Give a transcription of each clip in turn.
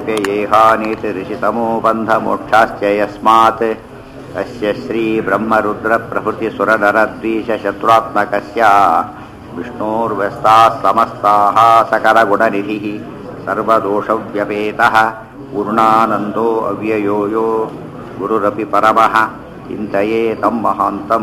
व्ययेहानीति ऋषितमो बन्धमोक्षाश्च यस्मात् अस्य श्रीब्रह्मरुद्रप्रभृतिसुरनरद्वीषशत्रुरात्मकस्य विष्णोर्व्यस्ताः समस्ताः सकलगुणनिधिः सर्वदोषव्यपेतः पूर्णानन्दो अव्ययो यो ಗುರುರಪಿ ಪರಮಃ ಚಿಂತೆಯೇ ತಮ್ಮ ಮಹಾಂತಂ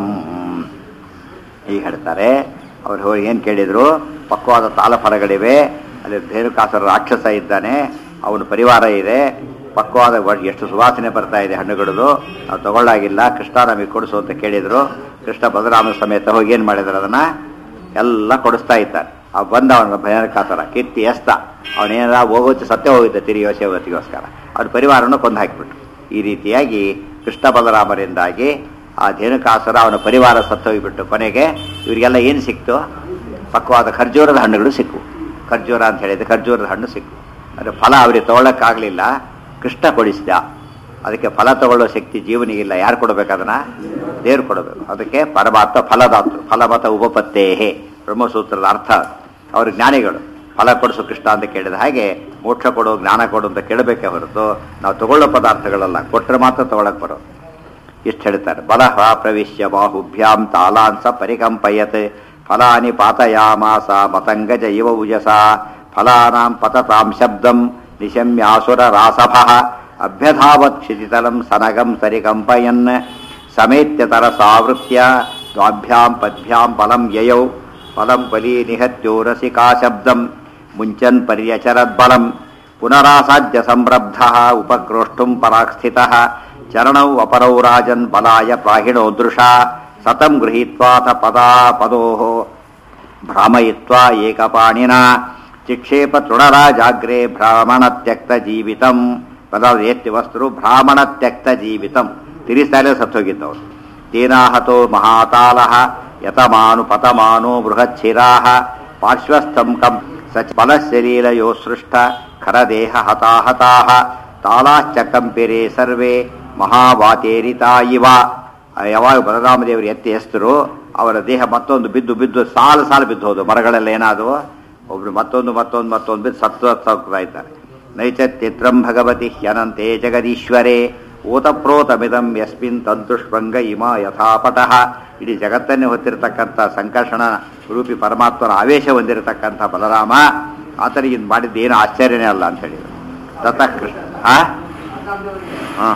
ಹೀಗೆ ಹೇಳ್ತಾರೆ ಅವ್ರು ಹೋಗಿ ಏನು ಕೇಳಿದರು ಪಕ್ವಾದ ತಾಲಫಲಗಳಿವೆ ಅಲ್ಲಿ ಧೇನುಕಾಸರ ರಾಕ್ಷಸ ಇದ್ದಾನೆ ಅವನ ಪರಿವಾರ ಇದೆ ಪಕ್ವಾದ ವ- ಎಷ್ಟು ಸುವಾಸನೆ ಬರ್ತಾ ಇದೆ ಹಣ್ಣುಗಳದು ನಾವು ತಗೊಳ್ಳಾಗಿಲ್ಲ ಕೃಷ್ಣ ನಮಗೆ ಕೊಡಿಸು ಅಂತ ಕೇಳಿದರು ಕೃಷ್ಣ ಬಲರಾಮ ಸಮೇತ ಹೋಗಿ ಏನು ಮಾಡಿದ್ರು ಅದನ್ನು ಎಲ್ಲ ಕೊಡಿಸ್ತಾ ಇದ್ದಾರೆ ಆ ಬಂದ ಅವನ ಭಯಾನಕಾಸರ ಕಿತ್ತಿ ಎಸ್ತ ಅವನೇನಾರ ಹೋಗೋದು ಸತ್ಯ ಹೋಗಿದ್ದ ತಿರುಗಿ ಯೋಶವತಿಗೋಸ್ಕರ ಅವ್ರ ಪರಿವಾರವನ್ನು ಕೊಂದು ಹಾಕಿಬಿಟ್ರು ಈ ರೀತಿಯಾಗಿ ಕೃಷ್ಣ ಬಲರಾಮರಿಂದಾಗಿ ಆ ಧೇನುಕಾಸುರ ಅವನ ಪರಿವಾರ ಸತ್ತೋಗಿಬಿಟ್ಟು ಕೊನೆಗೆ ಇವರಿಗೆಲ್ಲ ಏನು ಸಿಕ್ತು ಪಕ್ವಾದ ಖರ್ಜೂರದ ಹಣ್ಣುಗಳು ಸಿಕ್ಕು ಖರ್ಜೂರ ಅಂತ ಹೇಳಿದ್ರೆ ಖರ್ಜೂರದ ಹಣ್ಣು ಸಿಕ್ಕು ಅಂದರೆ ಫಲ ಅವರಿಗೆ ತಗೊಳ್ಳೋಕ್ಕಾಗಲಿಲ್ಲ ಕೃಷ್ಣ ಕೊಡಿಸಿದ ಅದಕ್ಕೆ ಫಲ ತಗೊಳ್ಳೋ ಶಕ್ತಿ ಜೀವನಿಗಿಲ್ಲ ಯಾರು ಕೊಡಬೇಕು ಅದನ್ನ ದೇವ್ರು ಕೊಡಬೇಕು ಅದಕ್ಕೆ ಪರಮಾತ್ಮ ಫಲದಾತು ಫಲಮತ ಉಪಪತ್ತೇಹೇ ಬ್ರಹ್ಮಸೂತ್ರದ ಅರ್ಥ ಅವರು ಜ್ಞಾನಿಗಳು ಫಲ ಕೊಡಿಸು ಕೃಷ್ಣ ಅಂತ ಕೇಳಿದ ಹಾಗೆ ಮೋಕ್ಷ ಕೊಡು ಜ್ಞಾನ ಕೊಡು ಅಂತ ಕೇಳಬೇಕೇ ಹೊರತು ನಾವು ತಗೊಳ್ಳೋ ಪದಾರ್ಥಗಳಲ್ಲ ಕೊಟ್ಟರೆ ಮಾತ್ರ ತಗೊಳಕ್ ಬರೋದು ಇಷ್ಟು ಹೇಳ್ತಾರೆ ಬಲಹ ಪ್ರವಿಶ್ಯ ಬಾಹುಭ್ಯಾಂ ತಾಲಾಂಸ ಪರಿಕಂಪಯತ್ ಫಲಾನಿ ಪಾತಯಾಮಾಸ ಮತಂಗಜ ಇವ ಉಜಸ ಫಲಾನಾಂ ಪತತಾಂ ಶಬ್ದಂ ನಿಶಮ್ಯಾಸುರ ರಾಸಭ ಅಭ್ಯಧಾವತ್ ಕ್ಷಿತಿತಲಂ ಸನಗಂ ಸರಿಕಂಪಯನ್ ಸಮೇತ್ಯ ತರಸಾವೃತ್ಯ ದ್ವಾಭ್ಯಾಂ ಪದ್ಭ್ಯಾಂ ಫಲಂ ಯಯೌ ಫಲಂ ಬಲಿ ನಿಹತ್ಯೋರಸಿಕಾ ಶಬ್ದಂ ಮುಂಚನ್ ಪರ್ಯಚರದ್ಬಲಂ ಪುನರಾಸಾಧ್ಯ ಸಂರಬ್ಧ ಉಪಕ್ರೋಷ್ಟುಂ ಪರಾಸ್ಥಿತಃ ಚರಣೌ ಅಪರೌ ರಾಜನ್ ಬಲಾಯ ಪ್ರಾಹಿಣೋ ದೃಶಾ ಸತಂ ಗೃಹೀತ್ವಾಥ ಪದಾ ಪದೋ ಭ್ರಾಮಯಿತ್ವಾ ಏಕಪಾಣಿನ ಚಿಕ್ಷೇಪ ತೃಣರಾಜಾಗ್ರೆ ಭ್ರಾಮಣ ತ್ಯಕ್ತ ಜೀವಿತಂ ಪದಾರ್ಥ ಎತ್ತಿ ವಸ್ತು ಭ್ರಾಮಣ ತ್ಯಕ್ತ ಜೀವಿತಂ ತಿರಿಸ್ತಾಲೆ ಸತ್ತೋಗಿದ್ದವರು ತೇನಾಹತೋ ಮಹಾತಾಲ ಯತಮಾನು ಪತಮಾನೋ ಬೃಹಚ್ಛಿರಾಹ ಪಾರ್ಶ್ವಸ್ಥಂ ಕಂ ಸಚ ಬಲಶರೀಲಯೋ ಸೃಷ್ಟ ಖರದೇಹ ಹತಾಹತಾಹ ತಾಲಾಶ್ಚ ಕಂಪಿರೆ ಸರ್ವೇ ಮಹಾವಾತೇರಿತಾ ಇವ ಯಾವಾಗ ಬಲರಾಮದೇವರು ಎತ್ತಿ ಎಸ್ತರು ಅವರ ದೇಹ ಮತ್ತೊಂದು ಬಿದ್ದು ಬಿದ್ದು ಸಾಲು ಸಾಲು ಬಿದ್ದು ಹೋದು ಮರಗಳೆಲ್ಲ ಏನಾದವು ಒಬ್ರು ಮತ್ತೊಂದು ಮತ್ತೊಂದು ಮತ್ತೊಂದು ಬಿದ್ದು ಸತ್ತು ಸತ್ತೋಗ್ತಾ ಇದ್ದಾರೆ ನೈಚತ್ಯತ್ರಂ ಭಗವತಿ ಹ್ಯನಂತೆ ಜಗದೀಶ್ವರೇ ಓತಪ್ರೋತಮಿದಂ ಯಸ್ಮಿನ್ ತಂತುಷ್ಪಂಗ ಇಮ ಯಥಾಪಟಃ ಇಡೀ ಜಗತ್ತನ್ನೇ ಹೊತ್ತಿರತಕ್ಕಂಥ ಸಂಕರ್ಷಣ ರೂಪಿ ಪರಮಾತ್ಮನ ಆವೇಶ ಹೊಂದಿರತಕ್ಕಂಥ ಬಲರಾಮ ಆತನಿಗೆ ಇದು ಮಾಡಿದ್ದು ಏನು ಆಶ್ಚರ್ಯನೇ ಅಲ್ಲ ಅಂತ ಹೇಳಿದರು ತತಃ ಕೃಷ್ಣ ಹಾ ಹಾಂ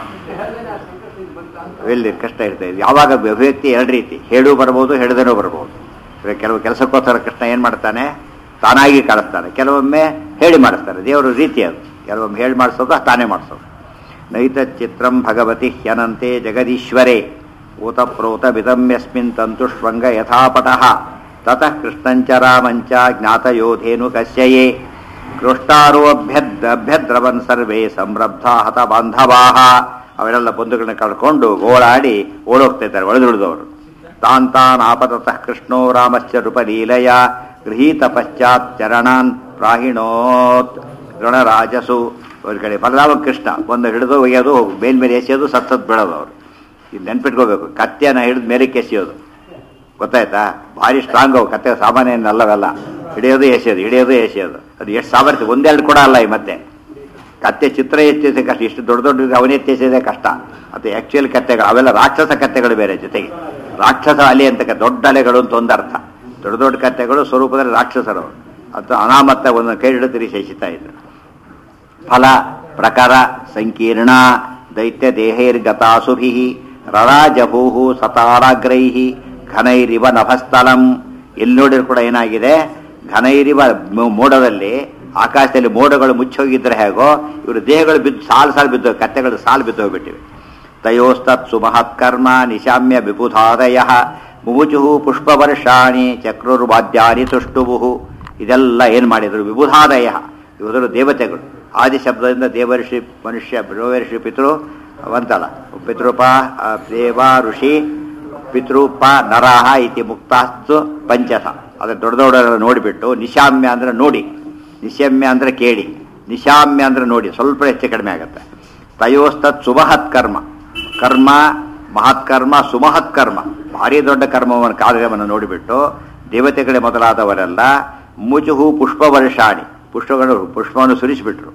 ಎಲ್ಲಿ ಕಷ್ಟ ಇರ್ತದೆ ಯಾವಾಗ ಅಭಿವ್ಯಕ್ತಿ ಎರಡು ರೀತಿ ಹೇಳು ಬರ್ಬೋದು ಹೇಳದೇನೂ ಬರ್ಬೋದು ಇವಾಗ ಕೆಲವು ಕೆಲಸಕ್ಕೋಸ್ಕರ ಕೃಷ್ಣ ಏನು ಮಾಡ್ತಾನೆ ತಾನಾಗಿ ಕಾಣಿಸ್ತಾನೆ ಕೆಲವೊಮ್ಮೆ ಹೇಳಿ ಮಾಡಿಸ್ತಾನೆ ದೇವರ ರೀತಿ ಅದು ಕೆಲವೊಮ್ಮೆ ಹೇಳಿ ಮಾಡಿಸೋದು ತಾನೇ ಮಾಡಿಸೋದು ನೈತ ಚಿತ್ರಂ ಭಗವತಿ ಹ್ಯನಂತೆ ಜಗದೀಶ್ವರೇ ಊತಪ್ರೋತ ವಿದಮ್ಯಸ್ಮಿನ್ ತಂತುಷ್ವಂಗ ಯಥಾಪಟಃ ತತಃ ಕೃಷ್ಣಂಚ ರಾಮಂಚ ಜ್ಞಾತಯೋಧೇನು ಕಸ್ಯಯೇ ಕೃಷ್ಟಾರೋ ಅಭ್ಯದ್ ಅಭ್ಯದ್ರವನ್ ಸರ್ವೇ ಸಂರಬ್ಧ ಹತ ಬಾಂಧವಾಹ ಅವರೆಲ್ಲ ಬಂಧುಗಳನ್ನ ಕಳ್ಕೊಂಡು ಗೋಳಾಡಿ ಓಡೋಗ್ತಾ ಇದ್ದಾರೆ ಒಳೆದುಳಿದವರು ತಾನ್ ತಾನ್ ಆಪತತಃ ಕೃಷ್ಣೋ ರಾಮಶ್ಚ ರೂಪಲೀಲಯ ಗೃಹೀತ ಪಶ್ಚಾತ್ ಚರಣಾನ್ ಪ್ರಾಹಿಣೋತ್ ಗಣರಾಜಸು ಅವ್ರ ಕಡೆ ಬಲರಾಮ ಕೃಷ್ಣ ಒಂದು ಹಿಡಿದು ಒಯ್ಯೋದು ಮೇಲ್ಮೇಲೆ ಎಸೆಯೋದು ಸತ್ತದ್ ಬಿಡೋದು ಅವರು ಇದು ನೆನ್ಪಿಟ್ಕೋಬೇಕು ಕತ್ತೆನ ಹಿಡಿದು ಮೇಲಕ್ಕೆ ಎಸೆಯೋದು ಗೊತ್ತಾಯ್ತಾ ಭಾರಿ ಸ್ಟ್ರಾಂಗ್ ಅವು ಕತ್ತೆ ಸಾಮಾನ್ಯ ಅಲ್ಲವೆಲ್ಲ ಹಿಡಿಯೋದು ಎಸೆಯೋದು ಹಿಡಿಯೋದು ಎಸೆಯೋದು ಅದು ಎಷ್ಟು ಸಾಮರ್ಥ್ಯ ಒಂದೆರಡು ಕೂಡ ಅಲ್ಲ ಈ ಮತ್ತೆ ಕತ್ತೆ ಚಿತ್ರ ಎತ್ತಿಸೋದೇ ಕಷ್ಟ ಇಷ್ಟು ದೊಡ್ಡ ದೊಡ್ಡ ಅವನೆತ್ತಿಸೋದೇ ಕಷ್ಟ ಅದು ಆಕ್ಚುಯಲ್ ಕತ್ತೆಗಳು ಅವೆಲ್ಲ ರಾಕ್ಷಸ ಕತ್ತೆಗಳು ಬೇರೆ ಜೊತೆಗೆ ರಾಕ್ಷಸ ಅಲೆ ಅಂತ ದೊಡ್ಡ ಅಲೆಗಳು ಅಂತ ಒಂದು ಅರ್ಥ ದೊಡ್ಡ ದೊಡ್ಡ ಕತ್ತೆಗಳು ಸ್ವರೂಪದಲ್ಲಿ ರಾಕ್ಷಸರು ಅದು ಅನಾಮತ್ತ ಒಂದು ಕೈ ಹಿಡಿದು ಶೇಷಿತಾ ಇದ್ರು ಫಲ ಪ್ರಕಾರ ಸಂಕೀರ್ಣ ದೈತ್ಯ ದೇಹೈರ್ಗತಾಸುಭಿ ರರಾಜಭೂಹು ಸತಾರಾಗ್ರೈ ಘನೈರಿವ ನಭಸ್ಥಲಂ ಎಲ್ಲಿ ನೋಡಿದ್ರು ಕೂಡ ಏನಾಗಿದೆ ಘನೈರಿವ ಮೋ- ಮೋಡದಲ್ಲಿ ಆಕಾಶದಲ್ಲಿ ಮೋಡಗಳು ಮುಚ್ಚೋಗಿದ್ರೆ ಹೇಗೋ ಇವರು ದೇಹಗಳು ಬಿದ್ದು ಸಾಲು ಸಾಲು ಬಿದ್ದು ಕತ್ತೆಗಳು ಸಾಲು ಬಿದ್ದು ಹೋಗ್ಬಿಟ್ಟಿವೆ ತಯೋಸ್ತತ್ ಸುಮಹತ್ಕರ್ಮ ನಿಶಾಮ್ಯ ವಿಬುಧಾದಯ ಮುಮುಚು ಪುಷ್ಪವರ್ಷಾಣಿ ಚಕ್ರುರ್ವಾದ್ಯಾನಿ ತುಷ್ಟುಬುಹು ಇದೆಲ್ಲ ಏನು ಮಾಡಿದರು ವಿಬುಧಾದಯ ಇವರು ದೇವತೆಗಳು ಆದಿ ಶಬ್ದದಿಂದ ದೇವರ್ಷಿ ಮನುಷ್ಯ ದೇವರ್ಷಿ ಪಿತೃ ಅವಂತಲ್ಲ ಪಿತೃಪ ಆ, ದೇವ ಋಷಿ ಪಿತೃಪ ನರಹ ಇತಿ ಮುಕ್ತಾಸ್ತು ಪಂಚಸ ಅದ್ರ ದೊಡ್ಡ ದೊಡ್ಡ ನೋಡಿಬಿಟ್ಟು ನಿಶಾಮ್ಯ ಅಂದ್ರೆ ನೋಡಿ ನಿಶಮ್ಯ ಅಂದ್ರೆ ಕೇಳಿ ನಿಶಾಮ್ಯ ಅಂದ್ರೆ ನೋಡಿ ಸ್ವಲ್ಪ ಹೆಚ್ಚು ಕಡಿಮೆ ಆಗುತ್ತೆ ತಯೋಸ್ತತ್ ಸುಮಹತ್ ಕರ್ಮ ಕರ್ಮ ಮಹತ್ಕರ್ಮ ಸುಮಹತ್ ಕರ್ಮ ಭಾರಿ ದೊಡ್ಡ ಕರ್ಮವನ್ನು ಕಾರ್ಯವನ್ನು ನೋಡಿಬಿಟ್ಟು ದೇವತೆಗಳೇ ಮೊದಲಾದವರೆಲ್ಲ ಮುಜುಹು ಪುಷ್ಪವರ್ಷಾಣಿ ಪುಷ್ಪಗಳು ಪುಷ್ಪವನ್ನು ಸುರಿಸಿಬಿಟ್ರು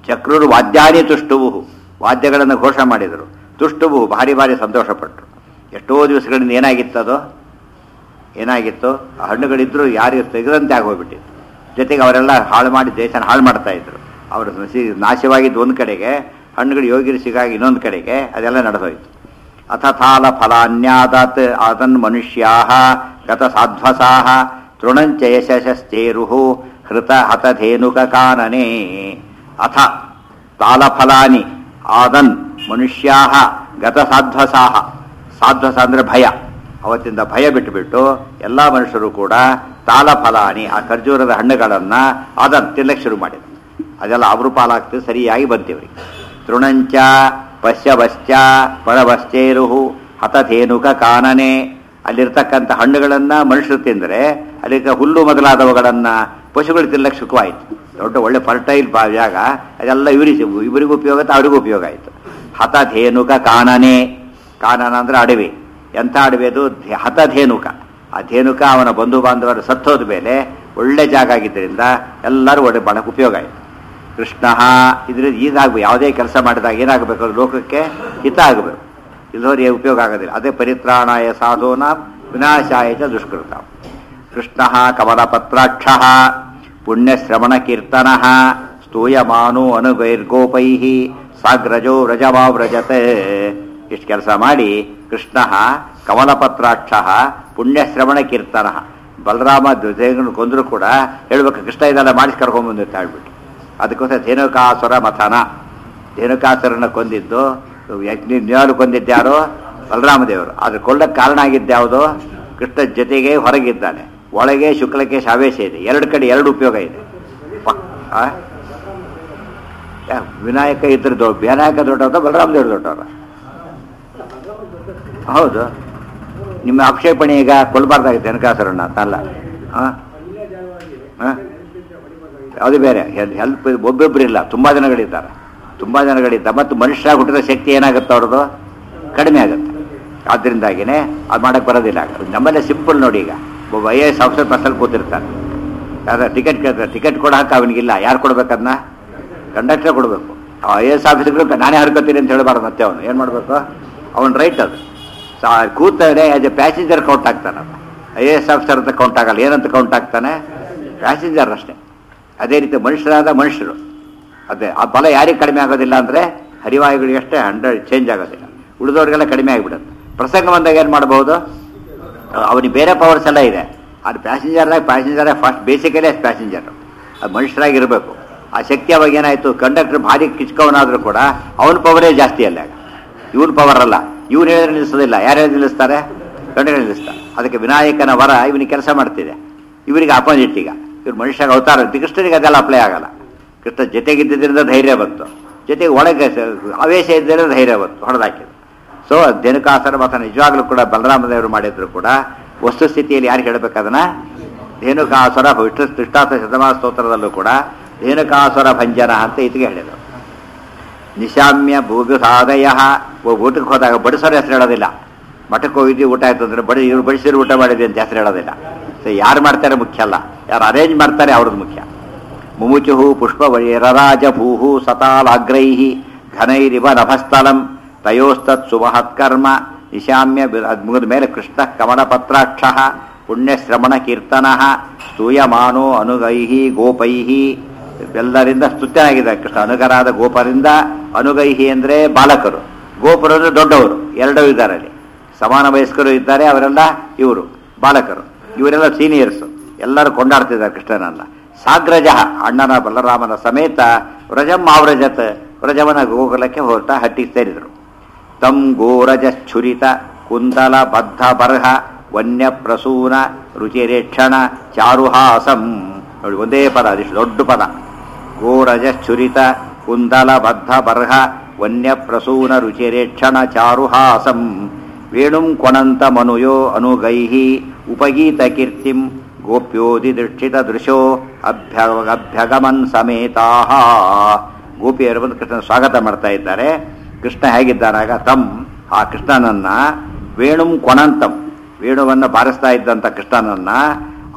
ಚಕ್ರರು ವಾದ್ಯಾನಿ ತುಷ್ಟುವು ವಾದ್ಯಗಳನ್ನು ಘೋಷಣೆ ಮಾಡಿದರು ತುಷ್ಟುವು ಭಾರಿ ಭಾರಿ ಸಂತೋಷಪಟ್ಟರು ಎಷ್ಟೋ ದಿವಸಗಳಿಂದ ಏನಾಗಿತ್ತು ಅದು ಏನಾಗಿತ್ತು ಆ ಹಣ್ಣುಗಳಿದ್ರು ಯಾರಿಗೆ ತೆಗೆದಂತೆ ಆಗೋಗ್ಬಿಟ್ಟಿತ್ತು ಜೊತೆಗೆ ಅವರೆಲ್ಲ ಹಾಳು ಮಾಡಿ ದೇಶನ ಹಾಳು ಮಾಡ್ತಾ ಇದ್ರು ಅವರು ನಸಿ- ನಾಶವಾಗಿದ್ದು ಒಂದು ಕಡೆಗೆ ಹಣ್ಣುಗಳು ಯೋಗಿರು ಸಿಗಾಗಿ ಇನ್ನೊಂದು ಕಡೆಗೆ ಅದೆಲ್ಲ ನಡೆದೋಯ್ತು ಅಥ ಥಾಲ ಫಲಾನ್ಯಾದಾತ್ ಅದನ್ ಮನುಷ್ಯಾ ಗತ ಸಾಧ್ವಸಾ ತೃಣಂಚ ಯಶಸ್ಸೇರು ಹೃತ ಹತಧೇನುಕ ಕಾನನೆ ಅಥ ತಾಲಫಲಾನಿ ಆದನ್ ಮನುಷ್ಯಾ ಗತ ಸಾಧ್ವಸಾಹ ಸಾಧ್ವಸ ಅಂದ್ರೆ ಭಯ ಅವತ್ತಿಂದ ಭಯ ಬಿಟ್ಟುಬಿಟ್ಟು ಎಲ್ಲ ಮನುಷ್ಯರು ಕೂಡ ತಾಲಫಲಾನಿ ಆ ಖರ್ಜೂರದ ಹಣ್ಣುಗಳನ್ನ ಅದನ್ನು ತಿನ್ನಕ್ಕೆ ಶುರು ಮಾಡಿದ್ರು ಅದೆಲ್ಲ ಅವರು ಪಾಲಾಗ್ತದೆ ಸರಿಯಾಗಿ ಬಂತೀವ್ರಿ ತೃಣಂಚ ಪಶ್ಯವಶ್ಚ ಪರವಶ್ಚೇರುಹು ಹತಧೇನುಕ ಕಾನನೆ ಅಲ್ಲಿರ್ತಕ್ಕಂಥ ಹಣ್ಣುಗಳನ್ನ ಮನುಷ್ಯರು ತಿಂದರೆ ಅಲ್ಲಿಗೆ ಹುಲ್ಲು ಮೊದಲಾದವುಗಳನ್ನ ಪಶುಗಳು ತಿನ್ನಕ್ಕೆ ಸುಖವಾಯಿತು ದೊಡ್ಡ ಒಳ್ಳೆ ಫರ್ಟೈಲ್ ಬಾ ಜಾಗ ಅದೆಲ್ಲ ಇವರಿಗೆ ಇವರಿಗೂ ಉಪಯೋಗ ಆಯ್ತು ಅವರಿಗೂ ಉಪಯೋಗ ಆಯಿತು ಹತಧೇನುಕ ಕಾನನೆ ಕಾನನ ಅಂದ್ರೆ ಅಡವಿ ಎಂಥ ಅಡವಿ ಅದು ಧೇ- ಹತಧೇನುಕ ಆ ಧೇನುಕ ಅವನ ಬಂಧು ಬಾಂಧವರು ಸತ್ತೋದ ಮೇಲೆ ಒಳ್ಳೆ ಜಾಗ ಆಗಿದ್ದರಿಂದ ಎಲ್ಲರೂ ಒಳ್ಳೆ ಬಹಳ ಉಪಯೋಗ ಆಯಿತು ಕೃಷ್ಣ ಇದರಿಂದ ಇದಾಗಬೇಕು ಯಾವುದೇ ಕೆಲಸ ಮಾಡಿದಾಗ ಏನಾಗಬೇಕು ಅದು ಲೋಕಕ್ಕೆ ಹಿತ ಆಗಬೇಕು ಇಲ್ಲದವ್ರು ಏನು ಉಪಯೋಗ ಆಗೋದಿಲ್ಲ ಅದೇ ಪರಿತ್ರಾಣಾಯ ಸಾಧೂನ ವಿನಾಶಾಯ ಚ ದುಷ್ಕೃತ ಕೃಷ್ಣ ಕಮಲಪತ್ರಾಕ್ಷ ಪುಣ್ಯಶ್ರವಣ ಕೀರ್ತನ ಸ್ತೂಯಮಾನು ಅನುಗೈರ್ಗೋಪೈ ಸಾಗ್ರಜೋ ವ್ರಜಮಾವ್ರಜತೆ ಇಷ್ಟು ಕೆಲಸ ಮಾಡಿ ಕೃಷ್ಣ ಕಮಲಪತ್ರಾಕ್ಷ ಪುಣ್ಯಶ್ರವಣ ಕೀರ್ತನ ಬಲರಾಮ ದ್ವಿಜಯಗಳನ್ನು ಕೊಂದರೂ ಕೂಡ ಹೇಳ್ಬೇಕು ಕೃಷ್ಣ ಇದೆಲ್ಲ ಮಾಡಿಸಿ ಕರ್ಕೊಂಡ್ಬಂದು ಅಂತ ಹೇಳ್ಬಿಟ್ಟು ಅದಕ್ಕೋಸ್ಕರ ಧೇನುಕಾಸುರ ಮಥನ ಧೇನುಕಾಸುರನ ಕೊಂದಿದ್ದು ಯಾರು ಕೊಂದಿದ್ದ್ಯಾರು ಬಲರಾಮ ದೇವರು ಆದ್ರೆ ಕೊಳ್ಳಕ್ಕೆ ಕಾರಣ ಆಗಿದ್ದ್ಯಾವುದು ಕೃಷ್ಣ ಜೊತೆಗೆ ಹೊರಗಿದ್ದಾನೆ ಒಳಗೆ ಶುಕ್ಲಕ್ಕೆ ಆವೇಶ ಇದೆ ಎರಡು ಕಡೆ ಎರಡು ಉಪಯೋಗ ಇದೆ ಪ- ಆ? ಯಾ, ವಿನಾಯಕ ಇದ್ರ ದೊಡ್ಡ ವಿನಾಯಕ ದೊಡ್ಡವ ಬಲರಾಮ ದೇವರು ದೊಡ್ಡವರ ಹೌದು ನಿಮ್ಮ ಆಕ್ಷೇಪಣೆ ಈಗ ಕೊಲ್ಬಾರ್ದಾಗಿತ್ತು ಧೇನುಕಾಸುರನ್ನ ಅಂತ ಅಲ್ಲ ಆ? ಆ? ಅದು ಬೇರೆ ಹೆಲ್ಪ್ ಒಬ್ಬೊಬ್ಬರು ಇಲ್ಲ ತುಂಬಾ ಜನಗಳಿದ್ದಾರೆ ತುಂಬಾ ಜನಗಳಿದ್ದಾರೆ ಮತ್ತು ಮನುಷ್ಯ ಹುಟ್ಟಿದ ಶಕ್ತಿ ಏನಾಗುತ್ತೆ ಅವ್ರದ್ದು ಕಡಿಮೆ ಆಗುತ್ತೆ ಆದ್ರಿಂದಾಗಿನೇ ಅದು ಮಾಡಕ್ಕೆ ಬರೋದಿಲ್ಲ ನಮ್ಮಲ್ಲೇ ಸಿಂಪಲ್ ನೋಡಿ ಈಗ ಒಬ್ಬ ಐ ಎ ಎಸ್ ಆಫೀಸರ್ ಬಸ್ಸಲ್ಲಿ ಕೂತಿರ್ತಾನೆ ಯಾರ ಟಿಕೆಟ್ ಕೇಳ್ತಾರೆ ಟಿಕೆಟ್ ಕೊಡೋಕೆ ಅವನಿಗಿಲ್ಲ ಯಾರು ಕೊಡ್ಬೇಕದನ್ನ ಕಂಡಕ್ಟರ್ ಕೊಡಬೇಕು ಐ ಎ ಎಸ್ ಆಫೀಸರ್ಗಳು ನಾನೇ ಹರ್ಕೋತೀನಿ ಅಂತ ಹೇಳಬಾರ್ದು ಮತ್ತೆ ಅವನು ಏನು ಮಾಡಬೇಕು ಅವನ ರೈಟ್ ಅದು ಸಾ ಕೂತವ್ರೆ ಆಸ್ ಎ ಪ್ಯಾಸೆಂಜರ್ ಕೌಂಟ್ ಆಗ್ತಾನಲ್ಲ ಐ ಎ ಎಸ್ ಆಫೀಸರ್ ಅಂತ ಕೌಂಟ್ ಆಗಲ್ಲ ಏನಂತ ಕೌಂಟ್ ಆಗ್ತಾನೆ ಪ್ಯಾಸೆಂಜರ್ ಅಷ್ಟೇ ಅದೇ ರೀತಿ ಮನುಷ್ಯರಾದ ಮನುಷ್ಯರು ಅದೇ ಆ ಬಲ ಯಾರಿಗೆ ಕಡಿಮೆ ಆಗೋದಿಲ್ಲ ಅಂದರೆ ಹರಿವಾಯುಗಳಿಗೆ ಅಷ್ಟೇ ಹಂಡ್ರೆಡ್ ಚೇಂಜ್ ಆಗೋದಿಲ್ಲ ಉಳಿದವ್ರಿಗೆಲ್ಲ ಕಡಿಮೆ ಆಗಿಬಿಡುತ್ತೆ ಪ್ರಸಂಗ ಬಂದಾಗ ಏನು ಮಾಡಬಹುದು ಅವನಿಗೆ ಬೇರೆ ಪವರ್ಸ್ ಎಲ್ಲ ಇದೆ ಅದು ಪ್ಯಾಸೆಂಜರ್ನಾಗ ಪ್ಯಾಸೆಂಜರ್ ಫಸ್ಟ್ ಬೇಸಿಕಲಿ ಪ್ಯಾಸೆಂಜರ್ ಅದು ಮನುಷ್ಯರಾಗಿರಬೇಕು ಆ ಶಕ್ತಿ ಅವಾಗ ಏನಾಯಿತು ಕಂಡಕ್ಟರ್ ಭಾರಿ ಕಿಚ್ಕವನಾದರೂ ಕೂಡ ಅವನ ಪವರೇ ಜಾಸ್ತಿ ಅಲ್ಲ ಇವನ್ ಪವರ್ ಅಲ್ಲ ಇವನು ಹೇಳಿದ್ರೆ ನಿಲ್ಲಿಸೋದಿಲ್ಲ ಯಾರು ಹೇಳಿದ್ರೆ ನಿಲ್ಲಿಸ್ತಾರೆ ಕಂಡಕ್ಟರ್ ನಿಲ್ಲಿಸ್ತಾರೆ ಅದಕ್ಕೆ ವಿನಾಯಕನ ವರ ಇವನಿಗೆ ಕೆಲಸ ಮಾಡ್ತಿದೆ ಇವರಿಗೆ ಅಪೋಸಿಟ್ ಈಗ ಇವ್ರು ಮನುಷ್ಯಗೆ ಅವತಾರ ಕೃಷ್ಣನಿಗೆ ಅದೆಲ್ಲ ಅಪ್ಲೈ ಆಗಲ್ಲ ಕೃಷ್ಣ ಜೊತೆಗಿದ್ದರಿಂದ ಧೈರ್ಯ ಬಂತು ಜೊತೆಗೆ ಒಳಗೆ ಸ- ಆವೇಶ ಇದ್ದರೆ ಧೈರ್ಯ ಬಂತು ಹೊಡೆದಾಕಿದ್ರು ಸೊ ಧೇನುಕಾಸರ ಮತ ನಿಜವಾಗ್ಲೂ ಕೂಡ ಬಲರಾಮದೇವರು ಮಾಡಿದ್ರು ಕೂಡ ವಸ್ತುಸ್ಥಿತಿಯಲ್ಲಿ ಯಾರು ಹೇಳಬೇಕದನ್ನ ಧೇನುಕಾಸುರ ವಿಷ್ಣು ಕೃಷ್ಣಾಥ ಶತಮಾನ ಸ್ತೋತ್ರದಲ್ಲೂ ಕೂಡ ಧೇನುಕಾಸುರ ಭಂಜನ ಅಂತ ಇದಕ್ಕೆ ಹೇಳಿದರು ನಿಶಾಮ್ಯ ಭೂಗು ಸಾದಯ ಊಟಕ್ಕೆ ಹೋದಾಗ ಬಡಿಸೋರು ಹೆಸರು ಹೇಳೋದಿಲ್ಲ ಮಠಕ್ಕೆ ಹೋಗಿದ್ವಿ ಊಟ ಆಯ್ತು ಅಂದ್ರೆ ಬಡಿ ಇವ್ರು ಬಡಿಸಿದ್ರು ಊಟ ಮಾಡಿದ್ವಿ ಅಂತ ಹೆಸರು ಹೇಳೋದಿಲ್ಲ ಸೊ ಯಾರು ಮಾಡ್ತಾರೆ ಮುಖ್ಯ ಅಲ್ಲ ಯಾರು ಅರೇಂಜ್ ಮಾಡ್ತಾರೆ ಅವ್ರದ್ದು ಮುಖ್ಯ ಮುಮುಚುಹು ಪುಷ್ಪವೈರರಾಜ ಭೂಹು ಸತಾಲಾಗ್ರೈಹಿ ಘನೈರಿವ ನಭಸ್ಥಲಂ ತಯೋಸ್ತತ್ ಸುಮಹತ್ಕರ್ಮ ನಿಶಾಮ್ಯ ಅದು ಮುಗಿದ ಮೇಲೆ ಕೃಷ್ಣ ಕಮಲಪತ್ರಾಕ್ಷ ಪುಣ್ಯಶ್ರವಣ ಕೀರ್ತನ ಸ್ತೂಯಮಾನೋ ಅನುಗೈಹಿ ಗೋಪೈಹಿ ಎಲ್ಲರಿಂದ ಸ್ತುತ್ಯನಾಗಿದೆ ಕೃಷ್ಣ ಅನುಗರಾದ ಗೋಪರಿಂದ ಅನುಗೈಹಿ ಅಂದ್ರೆ ಬಾಲಕರು ಗೋಪರು ಅಂದ್ರೆ ದೊಡ್ಡವರು ಎರಡೂ ಇದ್ದಾರೆ ಅಲ್ಲಿ ಸಮಾನ ವಯಸ್ಕರು ಇದ್ದಾರೆ ಅವರೆಲ್ಲ ಇವರು ಬಾಲಕರು ಇವರೆಲ್ಲ ಸೀನಿಯರ್ಸ್ ಎಲ್ಲರೂ ಕೊಂಡಾಡ್ತಿದ್ದಾರೆ ಕೃಷ್ಣನನ್ನ ಸಾಗ್ರಜ ಅಣ್ಣನ ಬಲರಾಮನ ಸಮೇತ ವ್ರಜಂ ಆವ್ರಜತ್ ವ್ರಜವನ ಗೋಕುಲಕ್ಕೆ ಹೊರಟ ಹಟ್ಟಿಗೆ ಸೇರಿದರು ತಂ ಗೋರಜಶ್ಚುರಿತ ಕುಂತಲ ಬದ್ಧ ಬರ್ಹ ವನ್ಯ ಪ್ರಸೂನ ರುಚಿರೇಕ್ಷಣ ಚಾರುಹಾಸಂ ನೋಡಿ ಒಂದೇ ಪದ ಅದಿಷ್ಟು ದೊಡ್ಡ ಪದ ಗೋರಜಶ್ಚುರಿತ ಕುಂದಲ ಬದ್ಧ ಬರ್ಹ ವನ್ಯ ಪ್ರಸೂನ ರುಚಿರೇಕ್ಷಣ ಚಾರುಹಾಸಂ ವೇಣುಂ ಕೊಣಂತ ಮನುಯೋ ಅನುಗೈಹಿ ಉಪಗೀತ ಕೀರ್ತಿಂ ಗೋಪ್ಯೋದಿ ದೃಷ್ಟಿತ ದೃಶೋ ಅಭ್ಯ ಅಭ್ಯಗಮನ್ ಸಮೇತಾಹ ಗೋಪಿಯರು ಬಂದು ಕೃಷ್ಣನ ಸ್ವಾಗತ ಮಾಡ್ತಾ ಇದ್ದಾರೆ ಕೃಷ್ಣ ಹೇಗಿದ್ದಾನಾಗ ತಮ್ ಆ ಕೃಷ್ಣನನ್ನ ವೇಣುಂ ಕೊಣಂತಂ ವೇಣುವನ್ನ ಬಾರಿಸ್ತಾ ಇದ್ದಂಥ ಕೃಷ್ಣನನ್ನ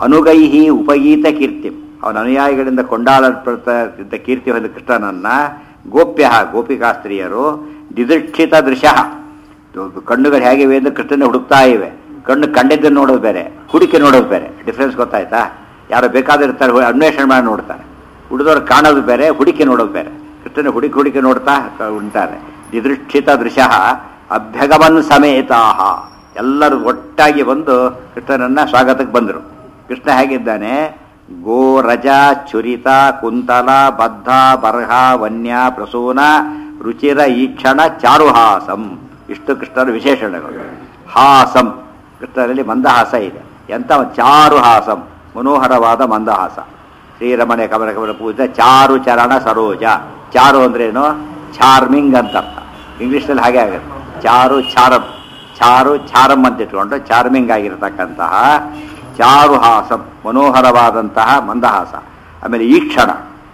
ಅನುಗೈಹಿ ಉಪಗೀತ ಕೀರ್ತಿ ಅವನ ಅನುಯಾಯಿಗಳಿಂದ ಕೊಂಡಾಡಲ್ಪಡ್ತಾ ಇದ್ದ ಕೀರ್ತಿ ಹೊಂದ ಕೃಷ್ಣನನ್ನ ಗೋಪ್ಯ ಗೋಪಿಕಾ ಸ್ತ್ರೀಯರು ದಿದೃಕ್ಷಿತ ದೃಶ್ಯ ಕಣ್ಣುಗಳು ಹೇಗಿವೆ ಅಂದ್ರೆ ಕೃಷ್ಣನ ಹುಡುಕ್ತಾ ಇವೆ ಕಣ್ಣು ಕಂಡಿದ್ದನ್ನು ನೋಡೋದು ಬೇರೆ ಹುಡುಕಿ ನೋಡೋದು ಬೇರೆ ಡಿಫ್ರೆನ್ಸ್ ಗೊತ್ತಾಯ್ತಾ ಯಾರು ಬೇಕಾದಿರ್ತಾರೆ ಹೊ- ಅನ್ವೇಷಣೆ ಮಾಡಿ ನೋಡ್ತಾರೆ ಹುಡುದವ್ರು ಕಾಣೋದು ಬೇರೆ ಹುಡುಕಿ ನೋಡೋದು ಬೇರೆ ಕೃಷ್ಣನ ಹುಡುಕಿ ಹುಡುಕಿ ನೋಡ್ತಾ ಕ- ಉಂಟಾರೆ ದಿದೃಕ್ಷಿತ ದೃಶ್ಯ ಅಭ್ಯಗಮನ್ ಸಮೇತಾಹ ಎಲ್ಲರೂ ಒಟ್ಟಾಗಿ ಬಂದು ಕೃಷ್ಣನನ್ನ ಸ್ವಾಗತಕ್ಕೆ ಬಂದರು ಕೃಷ್ಣ ಹೇಗಿದ್ದಾನೆ ಗೋ ರಜ ಚುರಿತ ಕುಂತಲ ಬದ್ಧ ಬರ್ಹ ವನ್ಯ ಪ್ರಸೂನ ರುಚಿರ ಈಕ್ಷಣ ಚಾರುಹಾಸಂ ಇಷ್ಟು ಕೃಷ್ಣನ ವಿಶೇಷಣಗಳು ಹಾಸಂ ಕೃಷ್ಣನಲ್ಲಿ ಮಂದಹಾಸ ಇದೆ ಎಂಥ ಚಾರುಹಾಸಂ ಮನೋಹರವಾದ ಮಂದಹಾಸ ಶ್ರೀರಮಣೆ ಕಮಲ ಕಮಲ ಪೂಜೆ ಚಾರು ಚರಣ ಸರೋಜ ಚಾರು ಅಂದ್ರೇನು ಚಾರ್ಮಿಂಗ್ ಅಂತ ಅರ್ಥ ಇಂಗ್ಲೀಷ್ನಲ್ಲಿ ಹಾಗೆ ಆಗುತ್ತೆ ಚಾರು ಚಾರಂ ಚಾರು ಚಾರಂ ಅಂತ ಇಟ್ಕೊಂಡು ಚಾರ್ಮಿಂಗ್ ಆಗಿರತಕ್ಕಂತಹ ಚಾರುಹಾಸಂ ಮನೋಹರವಾದಂತಹ ಮಂದಹಾಸ ಆಮೇಲೆ ಈ ಕ್ಷಣ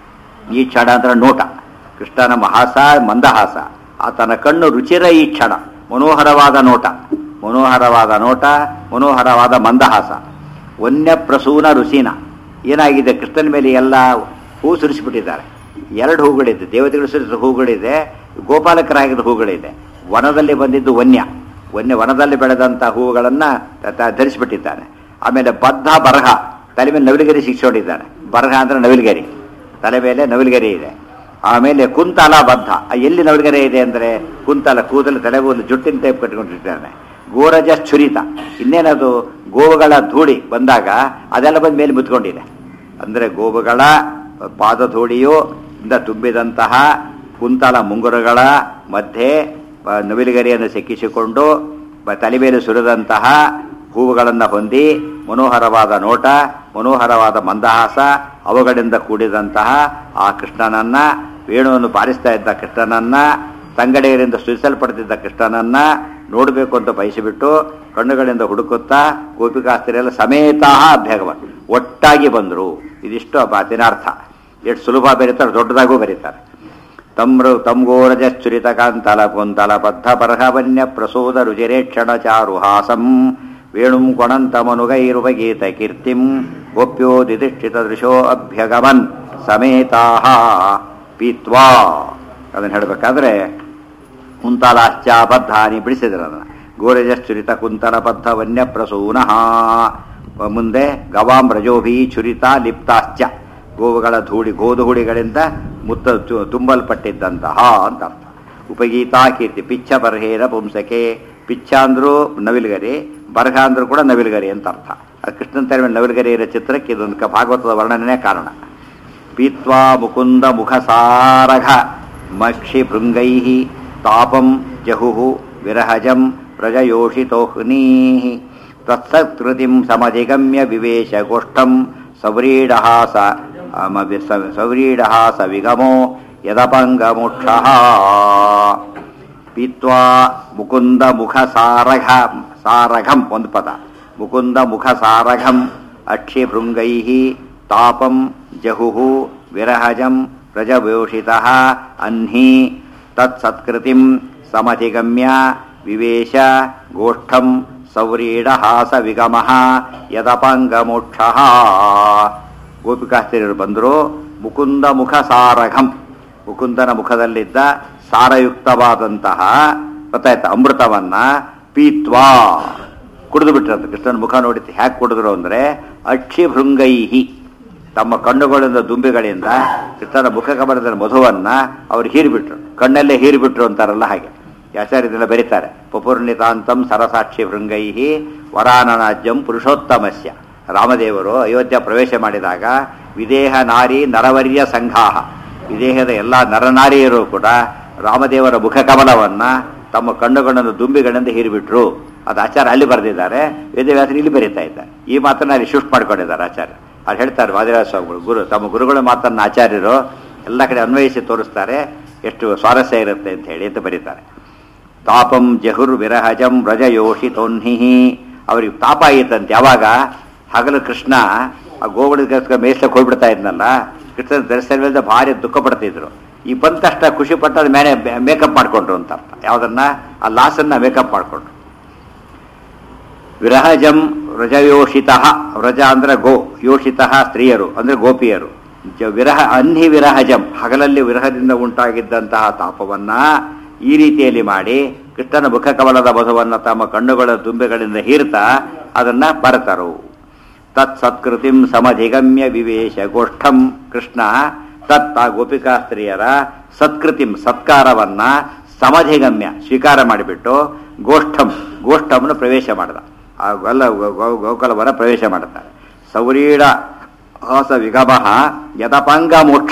ಈ ಕ್ಷಣ ಅಂದ್ರೆ ನೋಟ ಕೃಷ್ಣನ ಮಹಾಸ ಮಂದಹಾಸ ಆತನ ಕಣ್ಣು ರುಚಿರ ಈ ಕ್ಷಣ ಮನೋಹರವಾದ ನೋಟ ಮನೋಹರವಾದ ನೋಟ ಮನೋಹರವಾದ ಮಂದಹಾಸ ವನ್ಯ ಪ್ರಸೂನ ರುಸಿನ ಏನಾಗಿದೆ ಕೃಷ್ಣನ ಮೇಲೆ ಎಲ್ಲ ಹೂ ಸುರಿಸಿಬಿಟ್ಟಿದ್ದಾರೆ ಎರಡು ಹೂಗಳಿದೆ ದೇವತೆಗಳು ಸುರಿಸಿದ ಹೂಗಳಿದೆ ಗೋಪಾಲಕರಾಗಿದ್ದ ಹೂಗಳಿದೆ ವನದಲ್ಲಿ ಬಂದಿದ್ದು ವನ್ಯ ವನ್ಯ ವನದಲ್ಲಿ ಬೆಳೆದಂಥ ಹೂವುಗಳನ್ನ ತ- ತ- ಧರಿಸಿಬಿಟ್ಟಿದ್ದಾನೆ ಆಮೇಲೆ ಬದ್ಧ ಬರಹ ತಲೆ ಮೇಲೆ ನವಿಲುಗರಿ ಶಿಕ್ಷೊಂಡಿದ್ದಾನೆ ಬರಹ ಅಂದ್ರೆ ನವಿಲುಗರಿ ತಲೆ ಮೇಲೆ ನವಿಲುಗರಿ ಇದೆ ಆಮೇಲೆ ಕುಂತಲ ಬದ್ಧ ಆ ಎಲ್ಲಿ ನವಿಲುಗರಿ ಇದೆ ಅಂದ್ರೆ ಕುಂತಲ ಕೂದಲು ತಲೆಗೂ ಒಂದು ಜುಟ್ಟಿನ ಟೈಪ್ ಕಟ್ಕೊಂಡಿರ್ತಾನೆ ಗೋರಜ ಛುರಿತ ಇನ್ನೇನದು ಗೋವುಗಳ ಧೂಳಿ ಬಂದಾಗ ಅದೆಲ್ಲ ಬಂದು ಮೇಲೆ ಮುತ್ಕೊಂಡಿದೆ ಅಂದ್ರೆ ಗೋವುಗಳ ಪಾದಧೂಳಿಯು ಇಂದ ತುಂಬಿದಂತಹ ಕುಂತಲ ಮುಂಗುರುಗಳ ಮಧ್ಯೆ ಆ, ನವಿಲುಗರಿಯನ್ನು ಸಿಕ್ಕಿಸಿಕೊಂಡು ಬ- ತಲೆ ಮೇಲೆ ಸುರಿದಂತಹ ಹೂವುಗಳನ್ನು ಹೊಂದಿ ಮನೋಹರವಾದ ನೋಟ ಮನೋಹರವಾದ ಮಂದಹಾಸ ಅವುಗಳಿಂದ ಕೂಡಿದಂತಹ ಆ ಕೃಷ್ಣನನ್ನ ವೇಣುವನ್ನು ಬಾರಿಸ್ತಾ ಇದ್ದ ಕೃಷ್ಣನನ್ನ ತಂಗಡೆಯರಿಂದ ಸ್ತುತಿಸಲ್ಪಡ್ತಿದ್ದ ಕೃಷ್ಣನನ್ನ ನೋಡಬೇಕು ಅಂತ ಬಯಸಿಬಿಟ್ಟು ಕಣ್ಣುಗಳಿಂದ ಹುಡುಕುತ್ತಾ ಗೋಪಿಕಾಸ್ತ್ರೀಯರೆಲ್ಲ ಸಮೇತಾಹ ಅಭ್ಯಗವನ್ ಒಟ್ಟಾಗಿ ಬಂದರು ಇದಿಷ್ಟು ಆ ಮಾತಿನಾರ್ಥ ಎಷ್ಟು ಸುಲಭ ಬರೀತಾರೆ ದೊಡ್ಡದಾಗೂ ಬರೀತಾರೆ ತಮ್ರು ತಂಗೋರಜಶ್ಚುರಿತ ಕಾಂತಲ ಕುಂತಲ ಬದ್ಧ ಪರ್ಹವನ್ಯ ಪ್ರಸೋದ ರುಚಿರೇಕ್ಷಣ ಚಾರುಹಾಸಂ ವೇಣುಂ ಕೊಣಂತಮನುಗೈರುಪಗೀತ ಕೀರ್ತಿಂ ಗೋಪ್ಯೋ ದಿಧಿಷ್ಠಿತ ದೃಶೋ ಅಭ್ಯಗಮನ್ ಸಮೇತಾಹ ಪೀತ್ವಾ ಅದನ್ನು ಹೇಳಬೇಕಾದ್ರೆ ಕುಂತಲಾಶ್ಚ ಬದ್ಧಾನಿ ಬಿಡಿಸಿದ್ರು ಅದನ್ನು ಗೋರಜಶ್ಚುರಿತ ಕುಂತಲ ಬದ್ಧ ವನ್ಯ ಪ್ರಸೂನಃ ಮುಂದೆ ಗವಾಂ ರಜೋಭಿ ಚುರಿತ ಲಿಪ್ತಾಶ್ಚ ಗೋವುಗಳ ಧೂಳಿ ಗೋಧೂಳಿಗಳಿಂದ ಮುತ್ತ ತು- ತುಂಬಲ್ಪಟ್ಟಿದ್ದಂತಹ ಅಂತ ಅರ್ಥ ಉಪಗೀತಾ ಕೀರ್ತಿ ಪಿಚ್ಚ ಬರ್ಹೇನ ಪುಂಸಕೆ ಪಿಚ್ಚ ಅಂದ್ರೂ ನವಿಲುಗರಿ ಬರ್ಹ ಅಂದ್ರೂ ಕೂಡ ನವಿಲುಗರಿ ಅಂತ ಅರ್ಥ ಅದು ಕೃಷ್ಣನ ತಲೆ ನವಿಲುಗರಿ ಇರೋ ಚಿತ್ರಕ್ಕೆ ಇದೊಂದು ಕ- ಭಾಗವತದ ವರ್ಣನೆ ಕಾರಣ ಪೀತ್ವಾ ಮುಕುಂದ ಮುಖಸಾರಘ ಮಕ್ಷಿ ಭೃಂಗೈ ತಾಪಂ ಜಹು ವಿರಹಜಂ ಪ್ರಜಯೋಷಿತೋಹ್ನೀ ತತ್ಸತ್ಕೃತಿಂ ಸಮಧಿಗಮ್ಯ ವಿವೇಶ ಗೋಷ್ಠಂ ಸವ್ರೀಡಹಾಸ ಅಮ- ಸ- ಸವ್ರೀಡಹಾಸ ವಿಗಮೋ ಯದಪಂಗಮೋಕ್ಷ ಪೀತ್ವಾ ಮುಕುಂದ ಮುಖ ಸಾರಘ ಸಾರಘಂ ಒಂದು ಪದ ಮುಕುಂದ ಮುಖ ಸಾರಘಂ ಅಕ್ಷಿ ಭೃಂಗೈ ತಾಪಂ ಜಹು ವಿರಹಜಂ ಪ್ರಜಭೂಷಿತ ಅಹ್ನಿ ತತ್ಸತ್ಕೃತಿಂ ಸಮಧಿಗಮ್ಯ ವಿವೇಶ ಗೋಷ್ಠಂ ಸೌರೀಡಹಾಸ ವಿಗಮ ಯದಪಂಗಮೋಕ್ಷ ಗೋಪಿಕಾಸ್ತ್ರೀಯರು ಬಂದರು ಮುಕುಂದ ಮುಖ ಸಾರಘಂ ಮುಕುಂದನ ಮುಖದಲ್ಲಿದ್ದ ಸಾರಯುಕ್ತವಾದಂತಹ ಗೊತ್ತಾಯ್ತಾ ಅಮೃತವನ್ನ ಪೀತ್ವಾ ಕುಡಿದು ಬಿಟ್ಟಿರಂತೆ ಕೃಷ್ಣನ ಮುಖ ನೋಡಿ ಹ್ಯಾಕ್ ಕುಡಿದ್ರು ಅಂದ್ರೆ ಅಕ್ಷಿ ಭೃಂಗೈಹಿ ತಮ್ಮ ಕಣ್ಣುಗಳಿಂದ ದುಂಬಿಗಳಿಂದ ಕೃಷ್ಣನ ಮುಖ ಕಮಲದ ಮಧುವನ್ನ ಅವ್ರು ಹೀರಿಬಿಟ್ರು ಕಣ್ಣಲ್ಲೇ ಹೀರಿಬಿಟ್ರು ಅಂತಾರಲ್ಲ ಹಾಗೆ ಆಚಾರ್ಯದೆಲ್ಲ ಬರೀತಾರೆ ಪಪುರ್ಣಿತಾಂತಂ ಸರಸಾಕ್ಷಿ ಭೃಂಗೈಹಿ ವರಾನನಾಜ್ಯಂ ಪುರುಷೋತ್ತಮಸ್ಯ ರಾಮದೇವರು ಅಯೋಧ್ಯ ಪ್ರವೇಶ ಮಾಡಿದಾಗ ವಿದೇಹ ನಾರಿ ನರವರ್ಯ ಸಂಘಾಹ ವಿದೇಹದ ಎಲ್ಲ ನರನಾರಿಯರು ಕೂಡ ರಾಮದೇವರ ಮುಖಕಮಲವನ್ನ ತಮ್ಮ ಕಣ್ಣುಗಳನ್ನು ದುಂಬಿಗಳಿಂದ ಹೀರಿಬಿಟ್ರು ಅದು ಆಚಾರ್ಯ ಅಲ್ಲಿ ಬರೆದಿದ್ದಾರೆ ವೇದವ್ಯಾಸರು ಇಲ್ಲಿ ಬರೀತಾ ಇದ್ದಾರೆ ಈ ಮಾತನ್ನ ಅಲ್ಲಿ ಶಿಫ್ಟ್ ಮಾಡ್ಕೊಂಡಿದ್ದಾರೆ ಆಚಾರ್ಯ ಅದು ಹೇಳ್ತಾರೆ ವಾದಿರಾಜ ಸ್ವಾಮಿಗಳು ಗುರು ತಮ್ಮ ಗುರುಗಳ ಮಾತನ್ನ ಆಚಾರ್ಯರು ಎಲ್ಲ ಕಡೆ ಅನ್ವಯಿಸಿ ತೋರಿಸ್ತಾರೆ ಎಷ್ಟು ಸ್ವಾರಸ್ಯ ಇರುತ್ತೆ ಅಂತ ಹೇಳಿ ಅಂತ ಬರೀತಾರೆ ತಾಪಂ ಜಹುರ್ ವಿರಹಜಂ ವ್ರಜಯೋಷಿತೋನ್ಹಿ ಅವ್ರಿಗೆ ತಾಪ ಆಯಿತಂತೆ ಯಾವಾಗ ಹಗಲು ಕೃಷ್ಣ ಆ ಗೋವುಗಳಿಗೋಸ್ಕರ ಮೇಯ್ಸಕ್ಕೆ ಹೋಗ್ಬಿಡ್ತಾ ಇದ್ನಲ್ಲ ಕೃಷ್ಣನ ದರ್ಶನವಿಲ್ಲದೆ ಭಾರಿ ದುಃಖ ಪಡ್ತಿದ್ರು ಈ ಬಂದ ತಕ್ಷಣ ಖುಷಿ ಪಟ್ಟು ಅದ ಮೇಲೆ ಮೇಕಪ್ ಮಾಡ್ಕೊಂಡ್ರು ಅಂತ ಅರ್ಥ ಯಾವುದನ್ನ ಆ ಲಾಸನ್ನ ಮೇಕಪ್ ಮಾಡ್ಕೊಂಡ್ರು ವಿರಹಜಂ ವ್ರಜಯೋಷಿತ ವ್ರಜ ಅಂದ್ರೆ ಗೋ ಯೋಷಿತ ಸ್ತ್ರೀಯರು ಅಂದ್ರೆ ಗೋಪಿಯರು ಜ ವಿರಹ ಅನ್ಹಿ ವಿರಹಜಂ ಹಗಲಲ್ಲಿ ವಿರಹದಿಂದ ಉಂಟಾಗಿದ್ದಂತಹ ತಾಪವನ್ನ ಈ ರೀತಿಯಲ್ಲಿ ಮಾಡಿ ಕೃಷ್ಣನ ಮುಖಕಮಲದ ಮಧುವನ್ನ ತಮ್ಮ ಕಣ್ಣುಗಳ ತುಂಬೆಗಳಿಂದ ಹೀರ್ತಾ ಅದನ್ನ ಬರತರು ತತ್ ಸತ್ಕೃತಿಂ ಸಮಧಿಗಮ್ಯ ವಿವೇಶ ಗೋಷ್ಠಂ ಕೃಷ್ಣ ತತ್ ಆ ಗೋಪಿಕಾ ಸ್ತ್ರೀಯರ ಸತ್ಕೃತಿಂ ಸತ್ಕಾರವನ್ನ ಸಮಧಿಗಮ್ಯ ಸ್ವೀಕಾರ ಮಾಡಿಬಿಟ್ಟು ಗೋಷ್ಠಂ ಗೋಷ್ಠವನ್ನು ಪ್ರವೇಶ ಮಾಡಿದ ಆ ಎಲ್ಲ ಗೋಕುಲವರ ಪ್ರವೇಶ ಮಾಡುತ್ತಾರೆ ಸೌರೀಡ ಹಾಸ ವಿಗಮ ಯದಪಾಂಗ ಮೋಕ್ಷ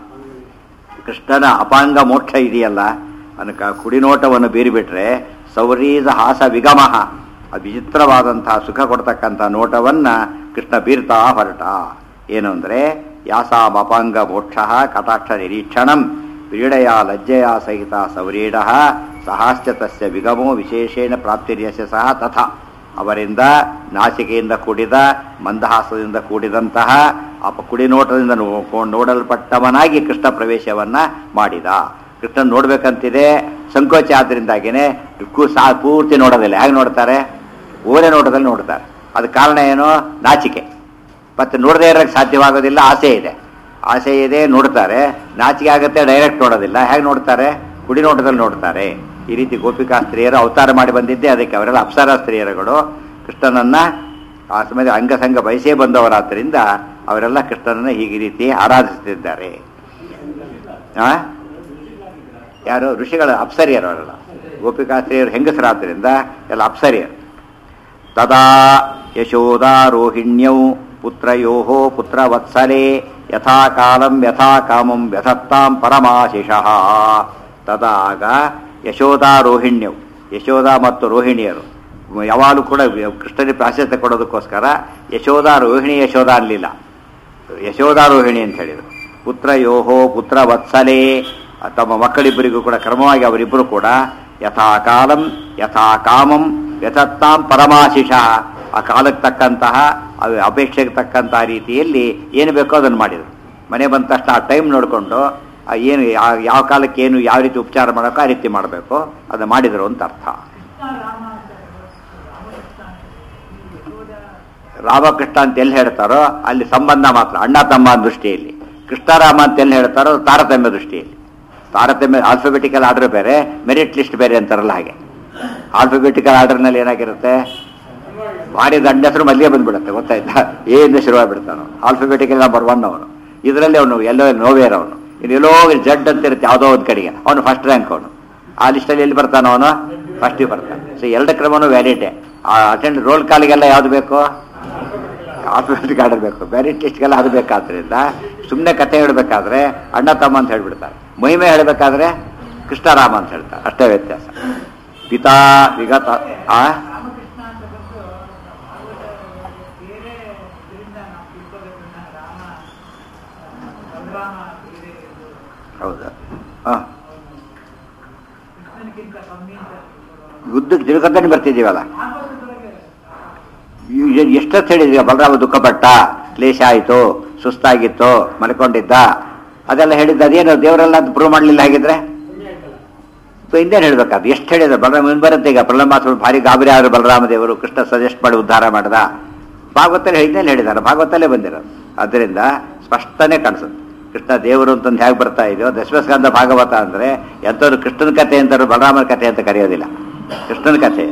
ಕೃಷ್ಣನ ಅಪಾಂಗ ಮೋಕ್ಷ ಇದೆಯಲ್ಲ ಅನಕ ಕುಡಿನೋಟವನ್ನು ಬೀರಿಬಿಟ್ರೆ ಸೌರೀದ ಹಾಸ ವಿಗಮ ಆ ವಿಚಿತ್ರವಾದಂತಹ ಸುಖ ಕೊಡ್ತಕ್ಕಂಥ ನೋಟವನ್ನ ಕೃಷ್ಣ ಬೀರ್ತಾ ಹೊರಟ ಏನು ಅಂದರೆ ಯಾಸಾಂ ಅಪಾಂಗ ಮೋಕ್ಷ ಕಟಾಕ್ಷ ನಿರೀಕ್ಷಣಂ ಕ್ರೀಡೆಯ ಲಜ್ಜೆಯ ಸಹಿತ ಸೌರೀಢ ಸಹಾಶ್ಚ ತಸ್ಯ ವಿಗಮೋ ವಿಶೇಷೇಣ ಪ್ರಾಪ್ತಿರ್ಯಸ್ಯ ಸಹ ತಥಾ ಅವರಿಂದ ನಾಸಿಕೆಯಿಂದ ಕೂಡಿದ ಮಂದಹಾಸದಿಂದ ಕೂಡಿದಂತಹ ಅಪ ಕುಡಿನೋಟದಿಂದ ನೋ- ನೋಡಲ್ಪಟ್ಟವನಾಗಿ ಕೃಷ್ಣ ಪ್ರವೇಶವನ್ನ ಮಾಡಿದ ಕೃಷ್ಣ ನೋಡ್ಬೇಕಂತಿದೆ ಸಂಕೋಚ ಆದ್ರಿಂದಾಗಿನೇ ಕು- ಸಾ ಪೂರ್ತಿ ನೋಡೋದಿಲ್ಲ ಹೇಗೆ ನೋಡ್ತಾರೆ ಓರೆ ನೋಟದಲ್ಲಿ ನೋಡ್ತಾರೆ ಅದ ಕಾರಣ ಏನು ನಾಚಿಕೆ ಮತ್ತೆ ನೋಡದೇ ಇರೋಕ್ಕೆ ಸಾಧ್ಯವಾಗೋದಿಲ್ಲ ಆಸೆ ಇದೆ ಆಸೆ ಇದೆ ನೋಡ್ತಾರೆ ನಾಚಿಕೆ ಆಗುತ್ತೆ ಡೈರೆಕ್ಟ್ ನೋಡೋದಿಲ್ಲ ಹೇಗೆ ನೋಡ್ತಾರೆ ಕುಡಿ ನೋಟದಲ್ಲಿ ನೋಡ್ತಾರೆ ಈ ರೀತಿ ಗೋಪಿಕಾ ಸ್ತ್ರೀಯರು ಅವತಾರ ಮಾಡಿ ಬಂದಿದ್ದೆ ಅದಕ್ಕೆ ಅವರೆಲ್ಲ ಅಪ್ಸರಾ ಸ್ತ್ರೀಯರುಗಳು ಕೃಷ್ಣನನ್ನ ಆ ಸಮಯದ ಅಂಗಸಂಗ ಬಯಸೇ ಬಂದವರಾದ್ದರಿಂದ ಅವರೆಲ್ಲ ಕೃಷ್ಣನನ್ನ ಹೀಗೆ ಈ ರೀತಿ ಆರಾಧಿಸುತ್ತಿದ್ದಾರೆ ಆ? ಯಾರು ಋಷಿಗಳ ಅಪ್ಸರಿಯರು ಅವರೆಲ್ಲ ಗೋಪಿಕಾ ಸ್ತ್ರೀಯರು ಹೆಂಗಸರಾದ್ದರಿಂದ ಎಲ್ಲ ಅಪ್ಸರಿಯರು ತದಾ ಯಶೋದಾರೋಹಿಣ್ಯೌ ಪುತ್ರಯೋ ಪುತ್ರವತ್ಸಲೆ ಯಥಾ ಕಾಲಂ ಯಥಾ ಕಾಮಂ ವ್ಯಥತ್ತಾಂ ಪರಮಾಶಿಷಃ ತದಾಗ ಯಶೋದಾರೋಹಿಣ್ಯವು ಯಶೋಧ ಮತ್ತು ರೋಹಿಣಿಯರು ಯಾವಾಗಲೂ ಕೂಡ ಕೃಷ್ಣನಿಗೆ ಪ್ರಾಶಸ್ತ್ಯ ಕೊಡೋದಕ್ಕೋಸ್ಕರ ಯಶೋಧ ರೋಹಿಣಿ ಯಶೋಧ ಅನ್ನಲಿಲ್ಲ ಯಶೋಧಾರೋಹಿಣಿ ಅಂತ ಹೇಳಿದರು ಪುತ್ರ ಯೋಹೋ ಪುತ್ರ ವತ್ಸಲೆ ತಮ್ಮ ಮಕ್ಕಳಿಬ್ಬರಿಗೂ ಕೂಡ ಕ್ರಮವಾಗಿ ಅವರಿಬ್ಬರು ಕೂಡ ಯಥಾ ಕಾಲಂ ಯಥಾ ಕಾಮಂ ಯಥತ್ತಾಂ ಪರಮಾಶಿಷ ಆ ಕಾಲಕ್ಕೆ ತಕ್ಕಂತಹ ಅವ ಅಪೇಕ್ಷೆಗೆ ತಕ್ಕಂತಹ ರೀತಿಯಲ್ಲಿ ಏನು ಬೇಕೋ ಅದನ್ನು ಮಾಡಿದರು ಮನೆ ಬಂದ ತಕ್ಷಣ ಆ ಟೈಮ್ ನೋಡಿಕೊಂಡು ಆ ಏನು ಯಾ- ಯಾವ ಕಾಲಕ್ಕೆ ಏನು ಯಾವ ರೀತಿ ಉಪಚಾರ ಮಾಡೋಕೆ ಆ ರೀತಿ ಮಾಡಬೇಕು ಅದು ಮಾಡಿದರು ಅಂತ ಅರ್ಥ ರಾಮಕೃಷ್ಣ ಅಂತ ಎಲ್ಲಿ ಹೇಳ್ತಾರೋ ಅಲ್ಲಿ ಸಂಬಂಧ ಮಾತ್ರ ಅಣ್ಣ ತಮ್ಮ ಅನ್ನೋ ದೃಷ್ಟಿಯಲ್ಲಿ ಕೃಷ್ಣರಾಮ ಅಂತ ಎಲ್ಲಿ ಹೇಳ್ತಾರೋ ತಾರತಮ್ಯ ದೃಷ್ಟಿಯಲ್ಲಿ ತಾರತಮ್ಯ ಆಲ್ಫಾಬೆಟಿಕಲ್ ಆರ್ಡರ್ ಬೇರೆ ಮೆರಿಟ್ ಲಿಸ್ಟ್ ಬೇರೆ ಅಂತಾರಲ್ಲ ಹಾಗೆ ಆಲ್ಫಾಬೆಟಿಕಲ್ ಆರ್ಡರ್ನಲ್ಲಿ ಏನಾಗಿರುತ್ತೆ ಭಾರಿ ದಂಡ ಹೆಸರು ಮಲ್ಲಿಗೆ ಬಂದ್ಬಿಡುತ್ತೆ ಗೊತ್ತಾಯ್ತಾ ಏಯಿಂದ ಶುರುವಾಗ್ಬಿಡ್ತಾನು ಆಲ್ಫಾಬೆಟಿಕಲ್ ನಂಬರ್ ಒನ್ ಅವನು ಇದರಲ್ಲಿ ಅವನು ಎಲ್ಲೋ ನೋವೇರ್ ಅವನು ಇನ್ನು ಎಲ್ಲೋ ಜಡ್ ಅಂತ ಇರುತ್ತೆ ಯಾವುದೋ ಒಂದು ಕಡೆಗೆ ಅವನು ಫಸ್ಟ್ ರ್ಯಾಂಕ್ ಅವನು ಆ ಲಿಸ್ಟಲ್ಲಿ ಎಲ್ಲಿ ಬರ್ತಾನ ಅವನು ಫಸ್ಟಿಗೆ ಬರ್ತಾನೆ ಸೊ ಎರಡು ಕ್ರಮನೂ ವ್ಯಾಲಿಡೇ ಆ ಅಟೆಂಡ್ ರೋಲ್ ಕಾಲಿಗೆಲ್ಲ ಯಾವ್ದು ಬೇಕು ಆಲ್ಫಾಬೆಟಿಕ್ ಆರ್ಡರ್ ಬೇಕು ಮೆರಿಟ್ ಲಿಸ್ಟ್ಗೆಲ್ಲ ಅದು ಬೇಕಾದ್ರಿಂದ ಸುಮ್ಮನೆ ಕತೆ ಹೇಳಬೇಕಾದ್ರೆ ಅಣ್ಣ ತಮ್ಮ ಅಂತ ಹೇಳ್ಬಿಡ್ತಾರೆ ಮಹಿಮೆ ಹೇಳಬೇಕಾದ್ರೆ ಕೃಷ್ಣರಾಮ ಅಂತ ಹೇಳ್ತಾರೆ ಅಷ್ಟೇ ವ್ಯತ್ಯಾಸ ಪಿತಾ ವಿಗತ ಆ ರಾಮಕೃಷ್ಣ ಅಂತ ಬಂದು ಭಾಗವತ ಬೇರೆ ಇದರಿಂದ ನಾವು ತಿಳ್ಕೋಬೇಕನ್ನ ರಾಮ ಬಲರಾಮ ಬೇರೆ ಇದು ಹೌದಾ ಹಾಂ ಕೃಷ್ಣನಿಗಿಂತ ಕಮ್ಮಿ ಅಂತ ತಿಳ್ಕೊಳ್ಳೋದು. ಯುದ್ಧಕ್ಕೆ ತಿಳ್ಕೊತಾನೆ ಬರ್ತಿದ್ದೀವಲ್ಲ ಭಾಗವತದೊಳಗೆ ಎ- ಎಷ್ಟೊತ್ತು ಹೇಳಿದ್ವಿ ಬಲರಾಮ ದುಃಖಪಟ್ಟ ಕ್ಲೇಶ ಆಯಿತು ಸುಸ್ತಾಗಿತ್ತು ಮಲ್ಕೊಂಡಿದ್ದ ಅದೆಲ್ಲ ಹೇಳಿದ್ದು ಅದೇನು ದೇವರೆಲ್ಲ ಅಂತ ಪ್ರೂವ್ ಮಾಡಲಿಲ್ಲ ಹಾಗಿದ್ರೆ ಹಿಂದೇನು ಹೇಳ್ಬೇಕಾದ್ರು ಎಷ್ಟು ಹೇಳಿದ್ರು ಬಲರಾಮ ಇನ್ನು ಬರುತ್ತೆ ಈಗ ಪ್ರಹ್ಲಾದ ಭಾರಿ ಗಾಬರಿ ಆದ್ರು ಬಲರಾಮ ದೇವರು ಕೃಷ್ಣ ಸಜೆಸ್ಟ್ ಮಾಡಿ ಉದ್ಧಾರ ಮಾಡ್ದ ಭಾಗವತಲ್ಲಿ ಹಿಂದೇನು ಹೇಳಿದ್ದಾರೆ ಭಾಗವತಲ್ಲೇ ಬಂದಿರೋದು ಅದರಿಂದ ಸ್ಪಷ್ಟನೇ ಕಾಣಿಸುತ್ತೆ ಕೃಷ್ಣ ದೇವರು ಅಂತಂದು ಹೇಗೆ ಬರ್ತಾ ಇದೆಯೋ ದಶಮಸ್ಕಂದ ಭಾಗವತ ಅಂದರೆ ಎಂಥವ್ರು ಕೃಷ್ಣನ ಕಥೆ ಅಂತಾರೆ ಬಲರಾಮನ ಕಥೆ ಅಂತ ಕರೆಯೋದಿಲ್ಲ ಕೃಷ್ಣನ ಕಥೆ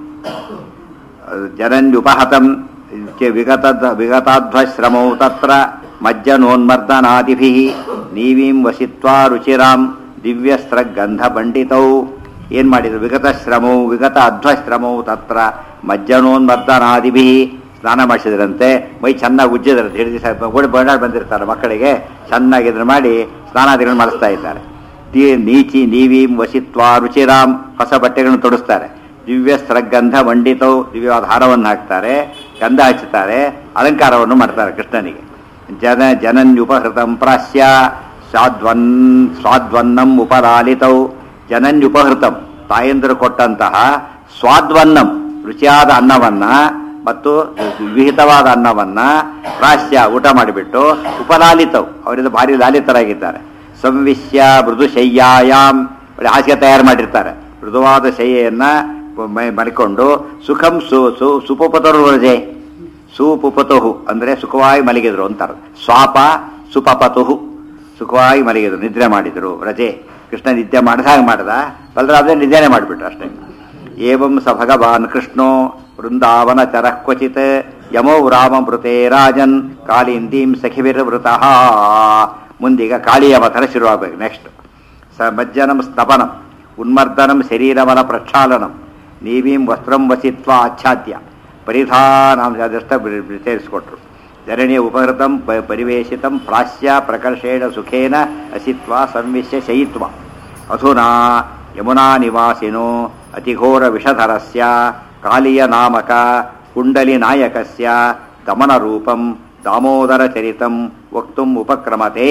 ಅದು ಜನನ್ಯುಪಹತಂ ವಿಗತ ವಿಗತಾಧ್ವಶ್ರಮೌ ತತ್ರ ಮಜ್ಜನೋನ್ಮರ್ದನಾದಿಭಿಃ ನೀವೀಂ ವಸಿತ್ವಾ ರುಚಿರಾಂ ದಿವ್ಯಸ್ತ್ರ ಗಂಧ ಪಂಡಿತೌ ಏನ್ ಮಾಡಿದ್ರು ವಿಗತ ಶ್ರಮೌ ವಿಗತ ಅಧ್ವಶ್ರಮೌ ತತ್ರ ಮಜ್ಜನೋನ್ಮರ್ದನಾದಿಭಿಃ ಸ್ನಾನ ಮಾಡಿಸಿದ್ರಂತೆ ಮೈ ಚೆನ್ನಾಗಿ ಉಜ್ಜಿದ್ರಂತೆ ಹಿಡಿದು ದಿವಸ ಓಡಿ ಬಂಡಾಡ್ ಬಂದಿರ್ತಾರೆ ಮಕ್ಕಳಿಗೆ ಚೆನ್ನಾಗಿ ಇದನ್ನ ಮಾಡಿ ಸ್ನಾನಾದಿಗಳನ್ನು ಮಾಡಿಸ್ತಾ ಇದ್ದಾರೆ ತೀ- ನೀಚಿ ನೀವೀಂ ವಸಿತ್ವಾ ರುಚಿರಾಂ ಹೊಸ ಬಟ್ಟೆಗಳನ್ನು ತೊಡಿಸ್ತಾರೆ ದಿವ್ಯ ಸ್ರಗಂಧ ಮಂಡಿತವು ದಿವ್ಯವಾದ ಹಾರವನ್ನು ಹಾಕ್ತಾರೆ ಗಂಧ ಹಚ್ಚುತ್ತಾರೆ ಅಲಂಕಾರವನ್ನು ಮಾಡ್ತಾರೆ ಕೃಷ್ಣನಿಗೆ ಜನ ಜನನ್ಯುಪಹೃತಂ ಪ್ರಾಸ್ಯ ಸ್ವಾದ್ವನ್ ಸ್ವಾದ್ವನ್ನಂ ಉಪಲಾಲಿತೌ ಜನನ್ಯುಪಹೃತಂ ತಾಯಂದರು ಕೊಟ್ಟಂತಹ ಸ್ವಾದ್ವನ್ನಂ ರುಚಿಯಾದ ಅನ್ನವನ್ನ ಮತ್ತು ವಿಹಿತವಾದ ಅನ್ನವನ್ನ ಪ್ರಾಸ್ಯ ಊಟ ಮಾಡಿಬಿಟ್ಟು ಉಪಲಾಲಿತವು ಅವರಿಂದ ಭಾರಿ ಲಾಲಿತರಾಗಿದ್ದಾರೆ ಸಂವಿಶ್ಯ ಮೃದು ಶಯ್ಯಾಯಾಮ್ ಒಳ್ಳೆ ಹಾಸಿಗೆ ತಯಾರು ಮಾಡಿರ್ತಾರೆ ಮೃದುವಾದ ಶಯ್ಯೆಯನ್ನ ಮ- ಮಲ್ಕೊಂಡು ಸುಖಂ ಸು ಸು ಸುಪುಪತರು ರಜೆ ಸುಪುಪತುಹು ಅಂದ್ರೆ ಸುಖವಾಗಿ ಮಲಗಿದ್ರು ಅಂತಾರೆ ಸ್ವಾಪ ಸುಪಪತು ಸುಖವಾಗಿ ಮಲಗಿದ್ರು ನಿದ್ರೆ ಮಾಡಿದರು ರಜೆ ಕೃಷ್ಣ ನಿದ್ದೆ ಮಾಡಿದಾಗ ಮಾಡ್ದ ಬಲರಾಮದೇ ನಿದ್ದೆನೆ ಮಾಡಿಬಿಟ್ರು ಅಷ್ಟೇ ಏವಂ ಸ ಭಗವಾನ್ ಕೃಷ್ಣೋ ವೃಂದಾವನ ಚರಃ ಕ್ವಚಿತ್ ಯಮೋ ರಾಮಮೃತೆ ರಾಜನ್ ಕಾಳಿಂದೀಂ ಸಖಿವಿರ್ವೃತಃ ಮುಂದೀಗ ಕಾಳಿಯ ಮಥನ ಶುರುವಾಗಬೇಕು ನೆಕ್ಸ್ಟ್ ಸ ಮಜ್ಜನಂ ಸ್ತಪನಂ ಉನ್ಮರ್ದನಂ ಶರೀರಮಲ ಪ್ರಕ್ಷಾಳನಂ ನೀವೀಂ ವಸ್ತ್ರಂ ವಸಿತ್ವ ಆಚ್ಛಾದ್ಯ ಪರಿಧಾನಾಂಶದಷ್ಟ ಸೇರಿಸಿಕೊಟ್ರು ಧರಣಿಯ ಉಪಹೃತಂ ಪ ಪರಿವೇಶಿತಂ ಪ್ರಾಸ್ಯ ಪ್ರಕರ್ಷೇಣ ಸುಖೇನ ಅಸಿತ್ವ ಸಂವಿಶ್ಯ ಶಯಿತ್ವ ಅಧುನಾ ಯಮುನಾ ನಿವಾಸಿನೋ ಅತಿಘೋರ ವಿಷಧರಸ್ಯ ಕಾಳಿಯ ನಾಮಕ ಕುಂಡಲಿ ನಾಯಕಸ್ಯ ದಮನರೂಪಂ ದಾಮೋದರ ಚರಿತಂ ವಕ್ತುಂ ಉಪಕ್ರಮತೆ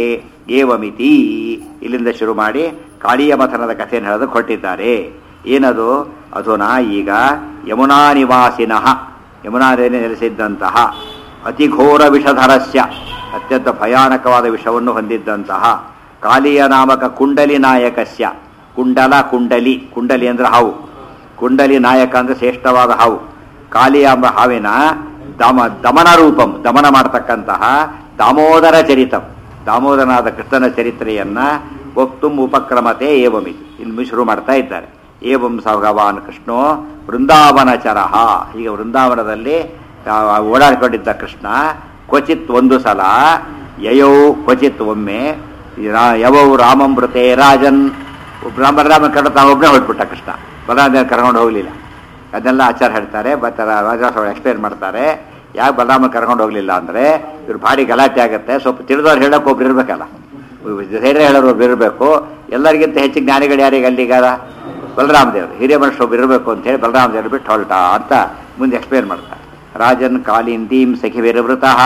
ಏವಮಿತಿ ಇಲ್ಲಿಂದ ಶುರು ಮಾಡಿ ಕಾಳಿಯ ಮಥನದ ಕಥೆಯನ್ನು ಹೇಳೋದಕ್ಕೆ ಹೊರಟಿದ್ದಾರೆ ಏನದು ಅಧುನಾ ಈಗ ಯಮುನಾ ನಿವಾಸಿನಃ ಯಮುನಾ ನದಿಯಲ್ಲಿ ನೆಲೆಸಿದ್ದಂತಹ ಅತಿಘೋರ ವಿಷಧರಸ್ಯ ಅತ್ಯಂತ ಭಯಾನಕವಾದ ವಿಷವನ್ನು ಹೊಂದಿದ್ದಂತಹ ಕಾಳಿಯ ನಾಮಕ ಕುಂಡಲಿ ನಾಯಕಸ್ಯ ಕುಂಡಲ ಕುಂಡಲಿ ಕುಂಡಲಿ ಅಂದ್ರೆ ಹಾವು ಕುಂಡಲಿ ನಾಯಕ ಅಂದ್ರೆ ಶ್ರೇಷ್ಠವಾದ ಹಾವು ಕಾಳಿಯ ಎಂಬ ಹಾವಿನ ದಮ ದಮನ ರೂಪಂ ದಮನ ಮಾಡತಕ್ಕಂತಹ ದಾಮೋದರ ಚರಿತಂ ದಾಮೋದರನಾದ ಕೃಷ್ಣನ ಚರಿತ್ರೆಯನ್ನ ವಕ್ತುಂ ಉಪಕ್ರಮತೆ ಏವಮಿತಿ ಇಲ್ಲಿ ಶುರು ಮಾಡ್ತಾ ಇದ್ದಾರೆ ಏವಂ ಸ ಭಗವಾನ್ ಕೃಷ್ಣೋ ವೃಂದಾವನಚರಃ ಈಗ ವೃಂದಾವನದಲ್ಲಿ ಆ, ಓಡಾಡಿಕೊಂಡಿದ್ದ ಕೃಷ್ಣ ಕ್ವಚಿತ್ ಒಂದು ಸಲ ಯಯೌ ಕ್ವಚಿತ್ ಒಮ್ಮೆ ರಾ- ಯವೌ ರಾಮಮೃತೆ ರಾಜನ್ ಬಲರಾಮ ಕರೆದು ತಾನು ಒಬ್ಬನೇ ಹೊರಟ್ಬಿಟ್ಟ ಕೃಷ್ಣ ಬಲರಾಮ ಕರ್ಕೊಂಡು ಹೋಗಲಿಲ್ಲ ಅದನ್ನೆಲ್ಲ ಆಚಾರ ಹೇಳ್ತಾರೆ ಬಟ್ ರಾಜಾಸ್ ಎಕ್ಸ್ಪ್ಲೇನ್ ಮಾಡ್ತಾರೆ ಯಾಕೆ ಬಲರಾಮ ಕರ್ಕೊಂಡು ಹೋಗ್ಲಿಲ್ಲ ಅಂದ್ರೆ ಇವ್ರು ಭಾರಿ ಗಲಾಟೆ ಆಗುತ್ತೆ ಸ್ವಲ್ಪ ತಿಳಿದವ್ರು ಹೇಳಕ್ಕೆ ಒಬ್ರು ಇರ್ಬೇಕಲ್ಲ ಧೈರ್ಯ ಹೇಳೋರು ಒಬ್ರು ಇರಬೇಕು ಎಲ್ಲರಿಗಿಂತ ಹೆಚ್ಚು ಜ್ಞಾನಿಗಳು ಯಾರಿಗೆ ಅಲ್ಲಿಗಾರ ಬಲರಾಮ ದೇವರು ಹಿರಿಯ ಮನುಷ್ಯ ಒಬ್ರು ಇರಬೇಕು ಅಂತ ಹೇಳಿ ಬಲರಾಮ ದೇವರು ಬಿಟ್ಟು ಹೊರಟ ಅಂತ ಮುಂದೆ ಎಕ್ಸ್ಪ್ಲೇನ್ ಮಾಡ್ತಾರೆ ರಾಜನ್ ಕಾಲಿಂದೀಂ ಸಖಿವಿರ್ವೃತಃ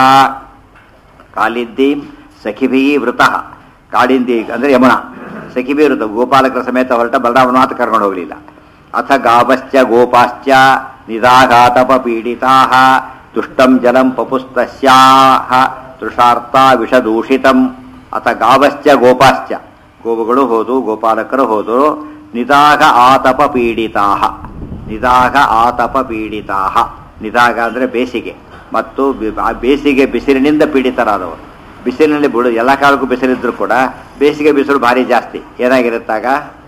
ಕಾಲಿದ್ದೀಂ ಸಖಿಭಿ ವೃತಃ ಕಾಳಿಂದಿ ಅಂದ್ರೆ ಯಮುನಾ ಸಖಿಭಿ ವೃತ ಗೋಪಾಲಕರ ಸಮೇತ ಹೊರಟ ಬಲರಾಮನ ಮಾತು ಕರ್ಕೊಂಡು ಹೋಗಲಿಲ್ಲ ಅಥ ಗಾವಶ್ಚ ಗೋಪಾಶ್ಚ ನಿದಾಘಾತಪ ಪೀಡಿತಾ ತುಷ್ಟಂ ಜಲಂ ಪಪುಸ್ತಸ್ಯಾಹ ತೃಷಾರ್ಥ ವಿಷದೂಷಿತಂ ಅಥ ಗಾವಶ್ಚ ಗೋಪಾಶ್ಚ ಗೋವುಗಳು ಹೋದು ಗೋಪಾಲಕರು ಹೋದರು ನಿದಾಗ ಆತಪ ಪೀಡಿತಾ ನಿದಾಗ ಆತಪ ಪೀಡಿತಾ ನಿದಾಗ ಅಂದರೆ ಬೇಸಿಗೆ ಮತ್ತು ಬಿ- ಆ ಬೇಸಿಗೆ ಬಿಸಿಲಿನಿಂದ ಪೀಡಿತರಾದವರು ಬಿಸಿಲಿನಲ್ಲಿ ಬಿಡು ಎಲ್ಲ ಕಾಲಕ್ಕೂ ಬಿಸಿಲಿದ್ರು ಕೂಡ ಬೇಸಿಗೆ ಬಿಸಿಲು ಭಾರಿ ಜಾಸ್ತಿ ಏನಾಗಿರುತ್ತಾಗ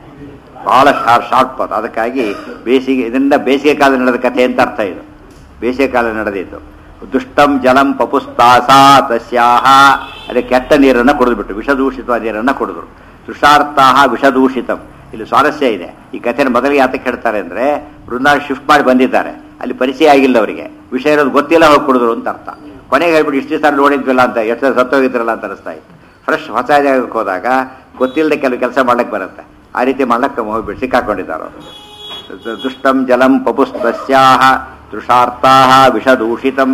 ಬಹಳ ಶಾರ್ಟ್ ಶಾರ್ಟ್ ಪದ ಅದಕ್ಕಾಗಿ ಬೇಸಿಗೆ ಇದರಿಂದ ಬೇಸಿಗೆ ಕಾಲ ನಡೆದ ಕಥೆ ಅಂತ ಅರ್ಥ ಇದು ಬೇಸಿಗೆ ಕಾಲ ನಡೆದಿತ್ತು ದುಷ್ಟಂ ಜಲಂ ಪಪುಸ್ತಾಸ ತಸ್ಯಾಹ ಅದಕ್ಕೆ ಕೆಟ್ಟ ನೀರನ್ನು ಕುಡಿದ್ಬಿಟ್ಟು ವಿಷದೂಷಿತ ನೀರನ್ನು ಕುಡಿದ್ರು ತುಷಾರ್ಥಾಹ ವಿಷದೂಷಿತಂ ಇಲ್ಲಿ ಸ್ವಾರಸ್ಯ ಇದೆ ಈ ಕಥೆನ ಮೊದಲಿಗೆ ಯಾತಕ್ಕೆ ಹೇಳ್ತಾರೆ ಅಂದ್ರೆ ಬೃಂದಾವನ ಶಿಫ್ಟ್ ಮಾಡಿ ಬಂದಿದ್ದಾರೆ ಅಲ್ಲಿ ಪರಿಚಯ ಆಗಿಲ್ಲ ಅವರಿಗೆ ವಿಷಯ ಇರೋದು ಗೊತ್ತಿಲ್ಲ ಹೋಗಿ ಕುಡಿದ್ರು ಅಂತ ಅರ್ಥ ಕೊನೆಗೆ ಹೇಳ್ಬಿಟ್ಟು ಇಷ್ಟು ದಿವಸ ನೋಡಿದ್ವಿಲ್ಲ ಅಂತ ಎಷ್ಟು ದಿವಸ ಸತ್ತೋಗಿದ್ರಲ್ಲ ಅಂತ ಅನಿಸ್ತಾ ಇತ್ತು ಫ್ರೆಶ್ ಹೊಸ ಜಾಗಕ್ಕೆ ಹೋದಾಗ ಗೊತ್ತಿಲ್ಲದೆ ಕೆಲವು ಕೆಲಸ ಮಾಡಕ್ಕೆ ಬರುತ್ತೆ ಆ ರೀತಿ ಮಾಡಕ್ಕೆ ಹೋಗ್ಬಿಟ್ಟು ಸಿಕ್ಕಾಕೊಂಡಿದ್ದಾರೆ ಅವರು ದುಷ್ಟಂ ಜಲಂ ಪಪುಸ್ತಸ್ಯಾಹ ತೃಷಾರ್ತಾಹ ವಿಷದೂಷಿತಂ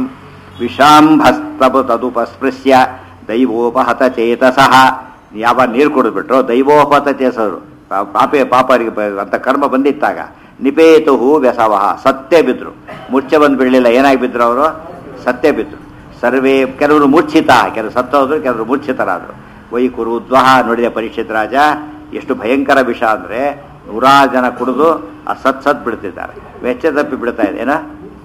ವಿಷಾಂಭಸ್ತಪು ತದುಪಸ್ಪೃಶ್ಯ ದೈವೋಪಹತ ಚೇತಸಃ ಯಾವ ನೀರು ಕುಡಿದ್ಬಿಟ್ರು ದೈವೋಪಹತ ಚೇತಸರು ಪಾಪೆ ಪಾಪರಿಗೆ ಬ- ಅಂತ ಕರ್ಮ ಬಂದಿತ್ತಾಗ ನಿಪೇತು ವ್ಯಸವಹ ಸತ್ಯ ಬಿದ್ರು ಮುಚ್ಚೆ ಬಂದು ಬಿಡಲಿಲ್ಲ ಏನಾಗಿ ಬಿದ್ರು ಅವರು ಸತ್ಯ ಬಿದ್ರು ಸರ್ವೇ ಕೆಲವರು ಮೂರ್ಛಿತ ಕೆಲವರು ಸತ್ತೋದ್ರು ಕೆಲವರು ಮೂರ್ಛಿತರಾದರು ವೈ ಕುರುದ್ವಹ ನೋಡಿದ ಪರೀಕ್ಷಿತ್ ರಾಜ ಎಷ್ಟು ಭಯಂಕರ ವಿಷ ಅಂದ್ರೆ ನೂರಾರು ಜನ ಕುಡಿದು ಆ ಸತ್ ಸತ್ ಬಿಡ್ತಿದ್ದಾರೆ ವೆಚ್ಚ ತಪ್ಪಿ ಬಿಡ್ತಾ ಇದೆ ಏನ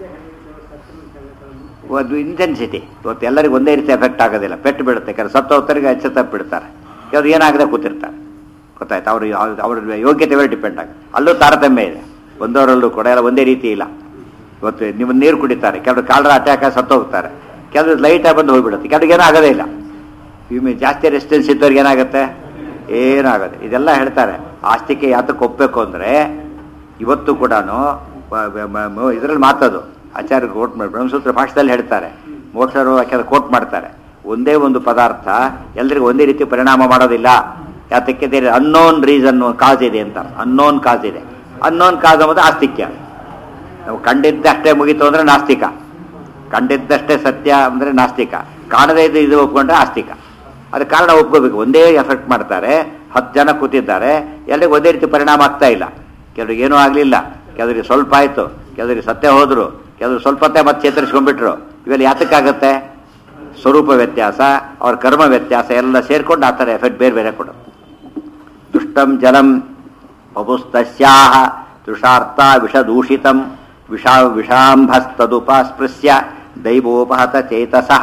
ಒಂದು ಇಂಟೆನ್ಸಿಟಿ ಇವತ್ತು ಎಲ್ಲರಿಗೂ ಒಂದೇ ರೀತಿ ಎಫೆಕ್ಟ್ ಆಗೋದಿಲ್ಲ ಪೆಟ್ಟು ಬೀಳುತ್ತೆ ಕೆಲವು ಸತ್ತೋತ್ತರಿಗೆ ಎಚ್ಚ ತಪ್ಪಿ ಬಿಡ್ತಾರೆ ಕೆಲವರು ಏನಾಗದೆ ಕೂತಿರ್ತಾರೆ ಗೊತ್ತಾಯ್ತು ಅವರು ಅವ್ರ ಯೋಗ್ಯತೆ ಮೇಲೆ ಡಿಪೆಂಡ್ ಆಗುತ್ತೆ ಅಲ್ಲೂ ತಾರತಮ್ಯ ಇದೆ ಒಂದವರಲ್ಲೂ ಕೂಡ ಎಲ್ಲ ಒಂದೇ ರೀತಿ ಇಲ್ಲ ಇವತ್ತು ನಿಮ್ಮ ನೀರು ಕುಡಿತಾರೆ ಕೆಲವರು ಕಾಲರ ಅಟ್ಯಾಕ ಸತ್ತೋಗ್ತಾರೆ ಕೆಲವರು ಲೈಟಾಗಿ ಬಂದು ಹೋಗ್ಬಿಡುತ್ತೆ ಕೆಲವ್ರಿಗೆ ಏನೂ ಆಗೋದೇ ಇಲ್ಲ ಇವು ಜಾಸ್ತಿ ರೆಸಿಸ್ಟೆನ್ಸ್ ಇದ್ದವ್ರಿಗೆ ಏನಾಗುತ್ತೆ ಏನಾಗುತ್ತೆ ಇದೆಲ್ಲ ಹೇಳ್ತಾರೆ ಆಸ್ತಿಕೆ ಯಾತಕ್ಕೆ ಒಪ್ಪಬೇಕು ಅಂದರೆ ಇವತ್ತು ಕೂಡ ಇದರಲ್ಲಿ ಮಾತದು ಆಚಾರ್ಯ ಕೋಟ್ ಮಾಡಿ ಬ್ರಹ್ಮಸೂತ್ರ ಭಾಷೆದಲ್ಲಿ ಹೇಳ್ತಾರೆ ಮೋಕ್ಷರು ಕೆಲವು ಕೋಟ್ ಮಾಡ್ತಾರೆ ಒಂದೇ ಒಂದು ಪದಾರ್ಥ ಎಲ್ರಿಗೂ ಒಂದೇ ರೀತಿ ಪರಿಣಾಮ ಮಾಡೋದಿಲ್ಲ ಯಾತಕ್ಕೆ ದೇರ್ ಅನ್ನೋನ್ ರೀಸನ್ ಕಾಸ್ ಇದೆ ಅಂತ ಅನ್ನೋನ್ ಕಾಸ್ ಇದೆ ಅನ್ನೋನ್ ಕಾಸ್ ಅನ್ನೋದು ಆಸ್ತಿಕ್ಯ ನಾವು ಕಂಡಿದ್ದಷ್ಟೇ ಮುಗೀತು ಅಂದ್ರೆ ನಾಸ್ತಿಕ ಕಂಡಿದ್ದಷ್ಟೇ ಸತ್ಯ ಅಂದ್ರೆ ನಾಸ್ತಿಕ ಕಾಣದೇ ಇದು ಇದು ಒಪ್ಕೊಂಡ್ರೆ ಆಸ್ತಿಕ ಅದು ಕಾರಣ ಒಪ್ಕೋಬೇಕು ಒಂದೇ ಎಫೆಕ್ಟ್ ಮಾಡ್ತಾರೆ ಹತ್ತು ಜನ ಕೂತಿದ್ದಾರೆ ಎಲ್ಲರಿಗೂ ಒಂದೇ ರೀತಿ ಪರಿಣಾಮ ಆಗ್ತಾ ಇಲ್ಲ ಕೆಲವ್ರಿಗೆ ಏನೂ ಆಗಲಿಲ್ಲ ಕೆಲವರಿಗೆ ಸ್ವಲ್ಪ ಆಯಿತು ಕೆಲವರಿಗೆ ಸತ್ಯ ಹೋದ್ರು ಕೆಲವರು ಸ್ವಲ್ಪ ಹೊತ್ತೇ ಮತ್ತೆ ಚೇತರಿಸ್ಕೊಂಡ್ಬಿಟ್ರು ಇವೆಲ್ಲ ಯಾತಕ್ಕಾಗತ್ತೆ ಸ್ವರೂಪ ವ್ಯತ್ಯಾಸ ಅವ್ರ ಕರ್ಮ ವ್ಯತ್ಯಾಸ ಎಲ್ಲ ಸೇರ್ಕೊಂಡು ಆ ಥರ ಎಫೆಕ್ಟ್ ಬೇರೆ ಬೇರೆ ಕೊಡು ದುಷ್ಟಂ ಜಲಂ ಪಪುಸ್ತಸ್ಯಾಹ ತೃಷಾರ್ಥ ವಿಷದೂಷಿತಂ ವಿಷಾ ವಿಷಾಂಭಸ್ತದುಪಸ್ಪೃಶ್ಯ ದೈವೋಪಹತ ಚೇತಸಃ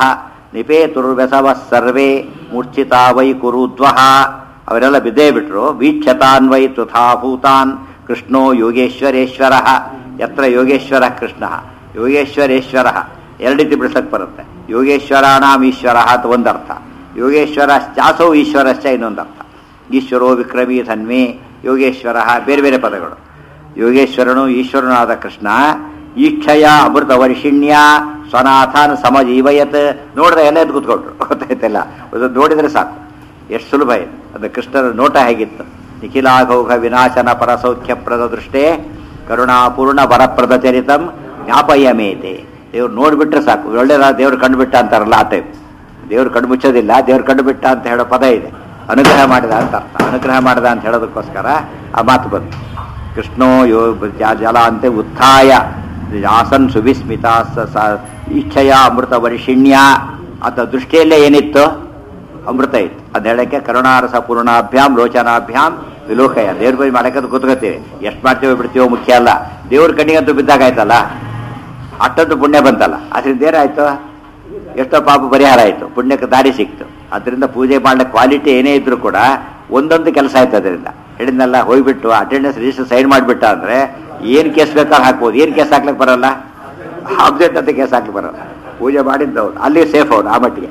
ನಿಪೇತುರ್ವೆಸವ ಸರ್ವೇ ಮೂರ್ಛಿತಾ ವೈ ಕುರುದ್ವಹ ಅವರೆಲ್ಲ ಬಿದ್ದೇ ಬಿಟ್ರು ವೀಕ್ಷತಾನ್ ವೈ ತೃಥಾ ಭೂತಾನ್ ಕೃಷ್ಣೋ ಯೋಗೇಶ್ವರೇಶ್ವರ ಯತ್ರ ಯೋಗೇಶ್ವರ ಕೃಷ್ಣ ಯೋಗೇಶ್ವರೇಶ್ವರ ಎರಡು ರೀತಿ ಬಿಡಿಸಕ್ಕೆ ಬರುತ್ತೆ ಯೋಗೇಶ್ವರಾಣಾಂ ಈಶ್ವರ ಅಂತ ಒಂದರ್ಥ ಯೋಗೇಶ್ವರ ಚಾಸೌ ಈಶ್ವರಶ್ಚ ಇನ್ನೊಂದರ್ಥ ಈಶ್ವರೋ ವಿಕ್ರಮೀ ಧನ್ಮೇ ಯೋಗೇಶ್ವರ ಬೇರೆ ಬೇರೆ ಪದಗಳು ಯೋಗೇಶ್ವರನು ಈಶ್ವರನು ಆದ ಕೃಷ್ಣ ಈಕ್ಷಯ ಅಮೃತ ವರ್ಷಿಣ್ಯ ಸ್ವನಾಥಾನ್ ಸಮಜೀವಯತ್ ನೋಡಿದ್ರೆ ಎಲ್ಲ ಎದ್ದು ಕೂತ್ಕೊಂಡ್ರು ಗೊತ್ತಾಯ್ತಲ್ಲ ಅದು ನೋಡಿದ್ರೆ ಸಾಕು ಎಷ್ಟು ಸುಲಭ ಇದೆ ಅದು ಕೃಷ್ಣನ ನೋಟ ಹೇಗಿತ್ತು ನಿಖಿಲಾಘೌಘ ವಿನಾಶನ ಪರಸೌಖ್ಯಪ್ರದ ದೃಷ್ಟೇ ಕರುಣಾಪೂರ್ಣ ವರಪ್ರದ ಚರಿತಂ ಜ್ಞಾಪಯಮೇತೆ ದೇವ್ರು ನೋಡ್ಬಿಟ್ರೆ ಸಾಕು ಒಳ್ಳೆ ದೇವ್ರು ಕಂಡುಬಿಟ್ಟ ಅಂತಾರಲ್ಲ ಆ ಟೈಪ್ ದೇವ್ರು ಕಣ್ಣು ಮುಚ್ಚೋದಿಲ್ಲ ದೇವ್ರು ಕಂಡು ಬಿಟ್ಟ ಅಂತ ಹೇಳೋ ಪದ ಇದೆ ಅನುಗ್ರಹ ಮಾಡಿದ ಅಂತ ಅರ್ಥ ಅನುಗ್ರಹ ಮಾಡಿದ ಅಂತ ಹೇಳೋದಕ್ಕೋಸ್ಕರ ಆ ಮಾತು ಬಂತು ಕೃಷ್ಣೋ ಯೋ ಜ- ಜಲ ಅಂತೆ ಉತ್ಥಾಯ ಆಸನ್ ಸುವಿಸ್ಮಿತ ಸ- ಸ- ಇಚ್ಛೆಯ ಅಮೃತ ವರ್ಷಿಣ್ಯ ಅಂತ ದೃಷ್ಟಿಯಲ್ಲೇ ಏನಿತ್ತು ಅಮೃತ ಇತ್ತು ಅದ್ ಹೇಳಕ್ಕೆ ಕರುಣಾರಸ ಪೂರ್ಣಾಭ್ಯಾಮ್ ರೋಚನಾಭ್ಯಾಮ್ ವಿಲೋಕಯ ದೇವ್ರ ಬಳಿ ಮಾಡಕ್ಕೆ ಕೂತ್ಕೋತೀವಿ ಎಷ್ಟು ಮಾಡ್ತೀವೋ ಬಿಡ್ತೀವೋ ಮುಖ್ಯ ಅಲ್ಲ ದೇವ್ರ ಕಣ್ಣಿಗಂತೂ ಬಿದ್ದಾಗ ಆಯ್ತಲ್ಲ ಅಷ್ಟೊಂದು ಪುಣ್ಯ ಬಂತಲ್ಲ ಅದರಿಂದ ಏನಾಯ್ತು ಎಷ್ಟೋ ಪಾಪ ಪರಿಹಾರ ಆಯಿತು ಪುಣ್ಯಕ್ಕೆ ದಾರಿ ಸಿಕ್ತು ಅದರಿಂದ ಪೂಜೆ ಮಾಡೋ ಕ್ವಾಲಿಟಿ ಏನೇ ಇದ್ರೂ ಕೂಡ ಒಂದೊಂದು ಕೆಲಸ ಆಯ್ತು ಅದರಿಂದ ಹೇಳಿದ್ನಲ್ಲ ಹೋಗ್ಬಿಟ್ಟು ಅಟೆಂಡೆನ್ಸ್ ರಿಜಿಸ್ಟರ್ ಸೈನ್ ಮಾಡಿಬಿಟ್ಟ ಅಂದ್ರೆ ಏನು ಕೇಸ್ ಬೇಕಾದ್ರೆ ಹಾಕ್ಬೋದು ಏನು ಕೇಸ್ ಹಾಕ್ಲಿಕ್ಕೆ ಬರಲ್ಲ ಆಬ್ಜೆಕ್ಟ್ ಅಂತ ಕೇಸ್ ಹಾಕ್ಲಿಕ್ಕೆ ಬರಲ್ಲ ಪೂಜೆ ಮಾಡಿದ್ದವ್ರು ಅಲ್ಲಿ ಸೇಫ್ ಅವ್ರು ಆ ಮಟ್ಟಿಗೆ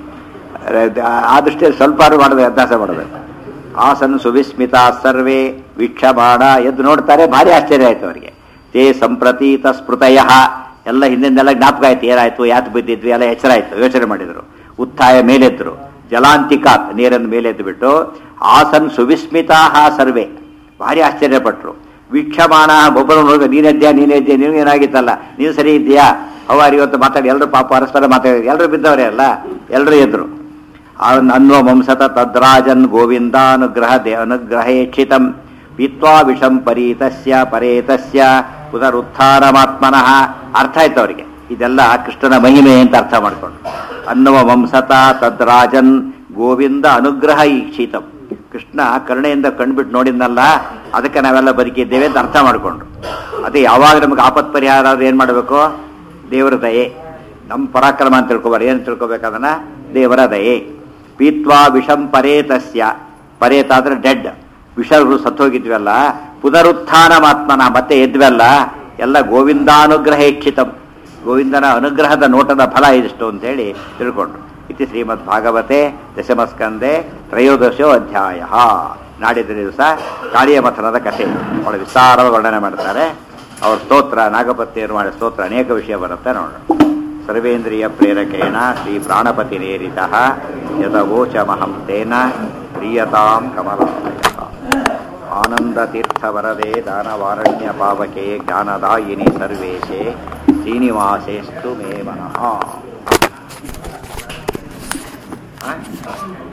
ಆ ದೃಷ್ಟಿಯಲ್ಲಿ ಸ್ವಲ್ಪ ಮಾಡೋದು ಅಭ್ಯಾಸ ಮಾಡಬೇಕು ಆಸನ್ ಸುವಿಸ್ಮಿತ ಸರ್ವೇ ವೀಕ್ಷಮಾಣ ಎದ್ದು ನೋಡ್ತಾರೆ ಭಾರಿ ಆಶ್ಚರ್ಯ ಆಯ್ತು ಅವರಿಗೆ ತೇ ಸಂಪ್ರತೀತ ಸ್ಮೃತಯ ಎಲ್ಲ ಹಿಂದಿಂದೆಲ್ಲ ಜ್ಞಾಪಕ ಆಯ್ತು ಏನಾಯ್ತು ಯಾಕೆ ಬಿದ್ದಿದ್ವಿ ಎಲ್ಲ ಎಚ್ಚರ ಆಯ್ತು ಯೋಚನೆ ಮಾಡಿದ್ರು ಉತ್ಥಾಯ ಮೇಲೆದ್ರು ಜಲಾಂತಿಕಾತ್ ನೀರನ್ನು ಮೇಲೆದ್ದು ಬಿಟ್ಟು ಆಸನ್ ಸುವಿಸ್ಮಿತಾ ಸರ್ವೇ ಭಾರಿ ಆಶ್ಚರ್ಯಪಟ್ರು ವೀಕ್ಷಮಾಣ ಒಬ್ಬರು ನೋಡಿದ ನೀನೆದ್ಯಾ ನೀನೆದ್ಯಾ ನೀನು ಏನಾಗಿತ್ತಲ್ಲ ನೀನು ಸರಿ ಇದೆಯಾ ಅವಾರಿ ಇವತ್ತು ಮಾತಾಡಿ ಎಲ್ಲರೂ ಪಾಪ ಪರಸ್ಪರ ಮಾತಾಡಿ ಎಲ್ಲರೂ ಬಿದ್ದವರೇ ಅಲ್ಲ ಎಲ್ಲರೂ ಎದ್ರು ಅನ್ವ ವಂಸತ ತದ್ರಾಜನ್ ಗೋವಿಂದಾನುಗ್ರಹ ದೇ ಅನುಗ್ರಹೇಕ್ಷಿತಂ ಪೀತ್ವಾ ವಿಷಂ ಪರೀತಸ್ಯ ಪರೇತಸ್ಯ ಪುನರುತ್ಥಾನಮಾತ್ಮನಃ ಅರ್ಥ ಆಯ್ತು ಅವರಿಗೆ ಇದೆಲ್ಲ ಕೃಷ್ಣನ ಮಹಿಮೆ ಅಂತ ಅರ್ಥ ಮಾಡ್ಕೊಂಡು ಅನ್ನವ ವಂಸತ ತದ್ರಾಜನ್ ಗೋವಿಂದ ಅನುಗ್ರಹ ಈಕ್ಷಿತಂ ಕೃಷ್ಣ ಕರುಣೆಯಿಂದ ಕಣ್ಬಿಟ್ಟು ನೋಡಿದ್ನಲ್ಲ ಅದಕ್ಕೆ ನಾವೆಲ್ಲ ಬದುಕಿದ್ದೇವೆ ಅಂತ ಅರ್ಥ ಮಾಡ್ಕೊಂಡ್ರು ಅದೇ ಯಾವಾಗ ನಮಗೆ ಆಪತ್ ಪರಿಹಾರ ಆದ್ರೆ ಏನ್ ಮಾಡಬೇಕು ದೇವರ ದಯೆ ನಮ್ಮ ಪರಾಕ್ರಮ ಅಂತ ತಿಳ್ಕೊಬಾರ ಏನು ತಿಳ್ಕೊಬೇಕದನ್ನ ದೇವರ ದಯೆ ಪೀತ್ವಾ ವಿಷಂ ಪರೇತಸ್ಯ ಪರೇತ ಅಂದ್ರೆ ಡೆಡ್ ವಿಷಗಳು ಸತ್ತೋಗಿದ್ವಲ್ಲ ಪುನರುತ್ಥಾನ ಮಾತ್ಮನ ಮತ್ತೆ ಎದ್ವಲ್ಲ ಎಲ್ಲ ಗೋವಿಂದಾನುಗ್ರಹೇಕ್ಷಿತಂ ಗೋವಿಂದನ ಅನುಗ್ರಹದ ನೋಟದ ಫಲ ಇದಿಷ್ಟು ಅಂತೇಳಿ ತಿಳ್ಕೊಂಡ್ರು ಇತಿ ಶ್ರೀಮದ್ ಭಾಗವತೆ ದಶಮಸ್ಕಂದೆ ತ್ರಯೋದಶೋ ಅಧ್ಯಾಯ ನಾಡಿದ ದಿವಸ ಕಾಳಿಯ ಮಥನದ ಕಥೆ ಬಹಳ ವಿಸ್ತಾರವಾಗಿ ವರ್ಣನೆ ಮಾಡ್ತಾರೆ ಅವ್ರ ಸ್ತೋತ್ರ ನಾಗಪತಿಯರು ಮಾಡಿದ ಸ್ತೋತ್ರ ಅನೇಕ ವಿಷಯ ಬರುತ್ತೆ ನೋಡೋಣ ಸರ್ವೇಂದ್ರಿಯ ಪ್ರೇರಕೇಣ ಶ್ರೀ ಪ್ರಾಣಪತಿ ನೇರಿತ ಯದವೋಚಮಹಂ ತೇನ ಪ್ರಿಯತಾಂ ಕಮಲಾಲಯ ಆನಂದತೀರ್ಥವರದೆ ದಾನವಾರಣ್ಯ ಪಾವಕೆ ಜ್ಞಾನದಾಯಿನಿ ಸರ್ವೇಶೇ ಶ್ರೀನಿವಾಸೇಸ್ತು ಮೇ ಮನಃ ಆ?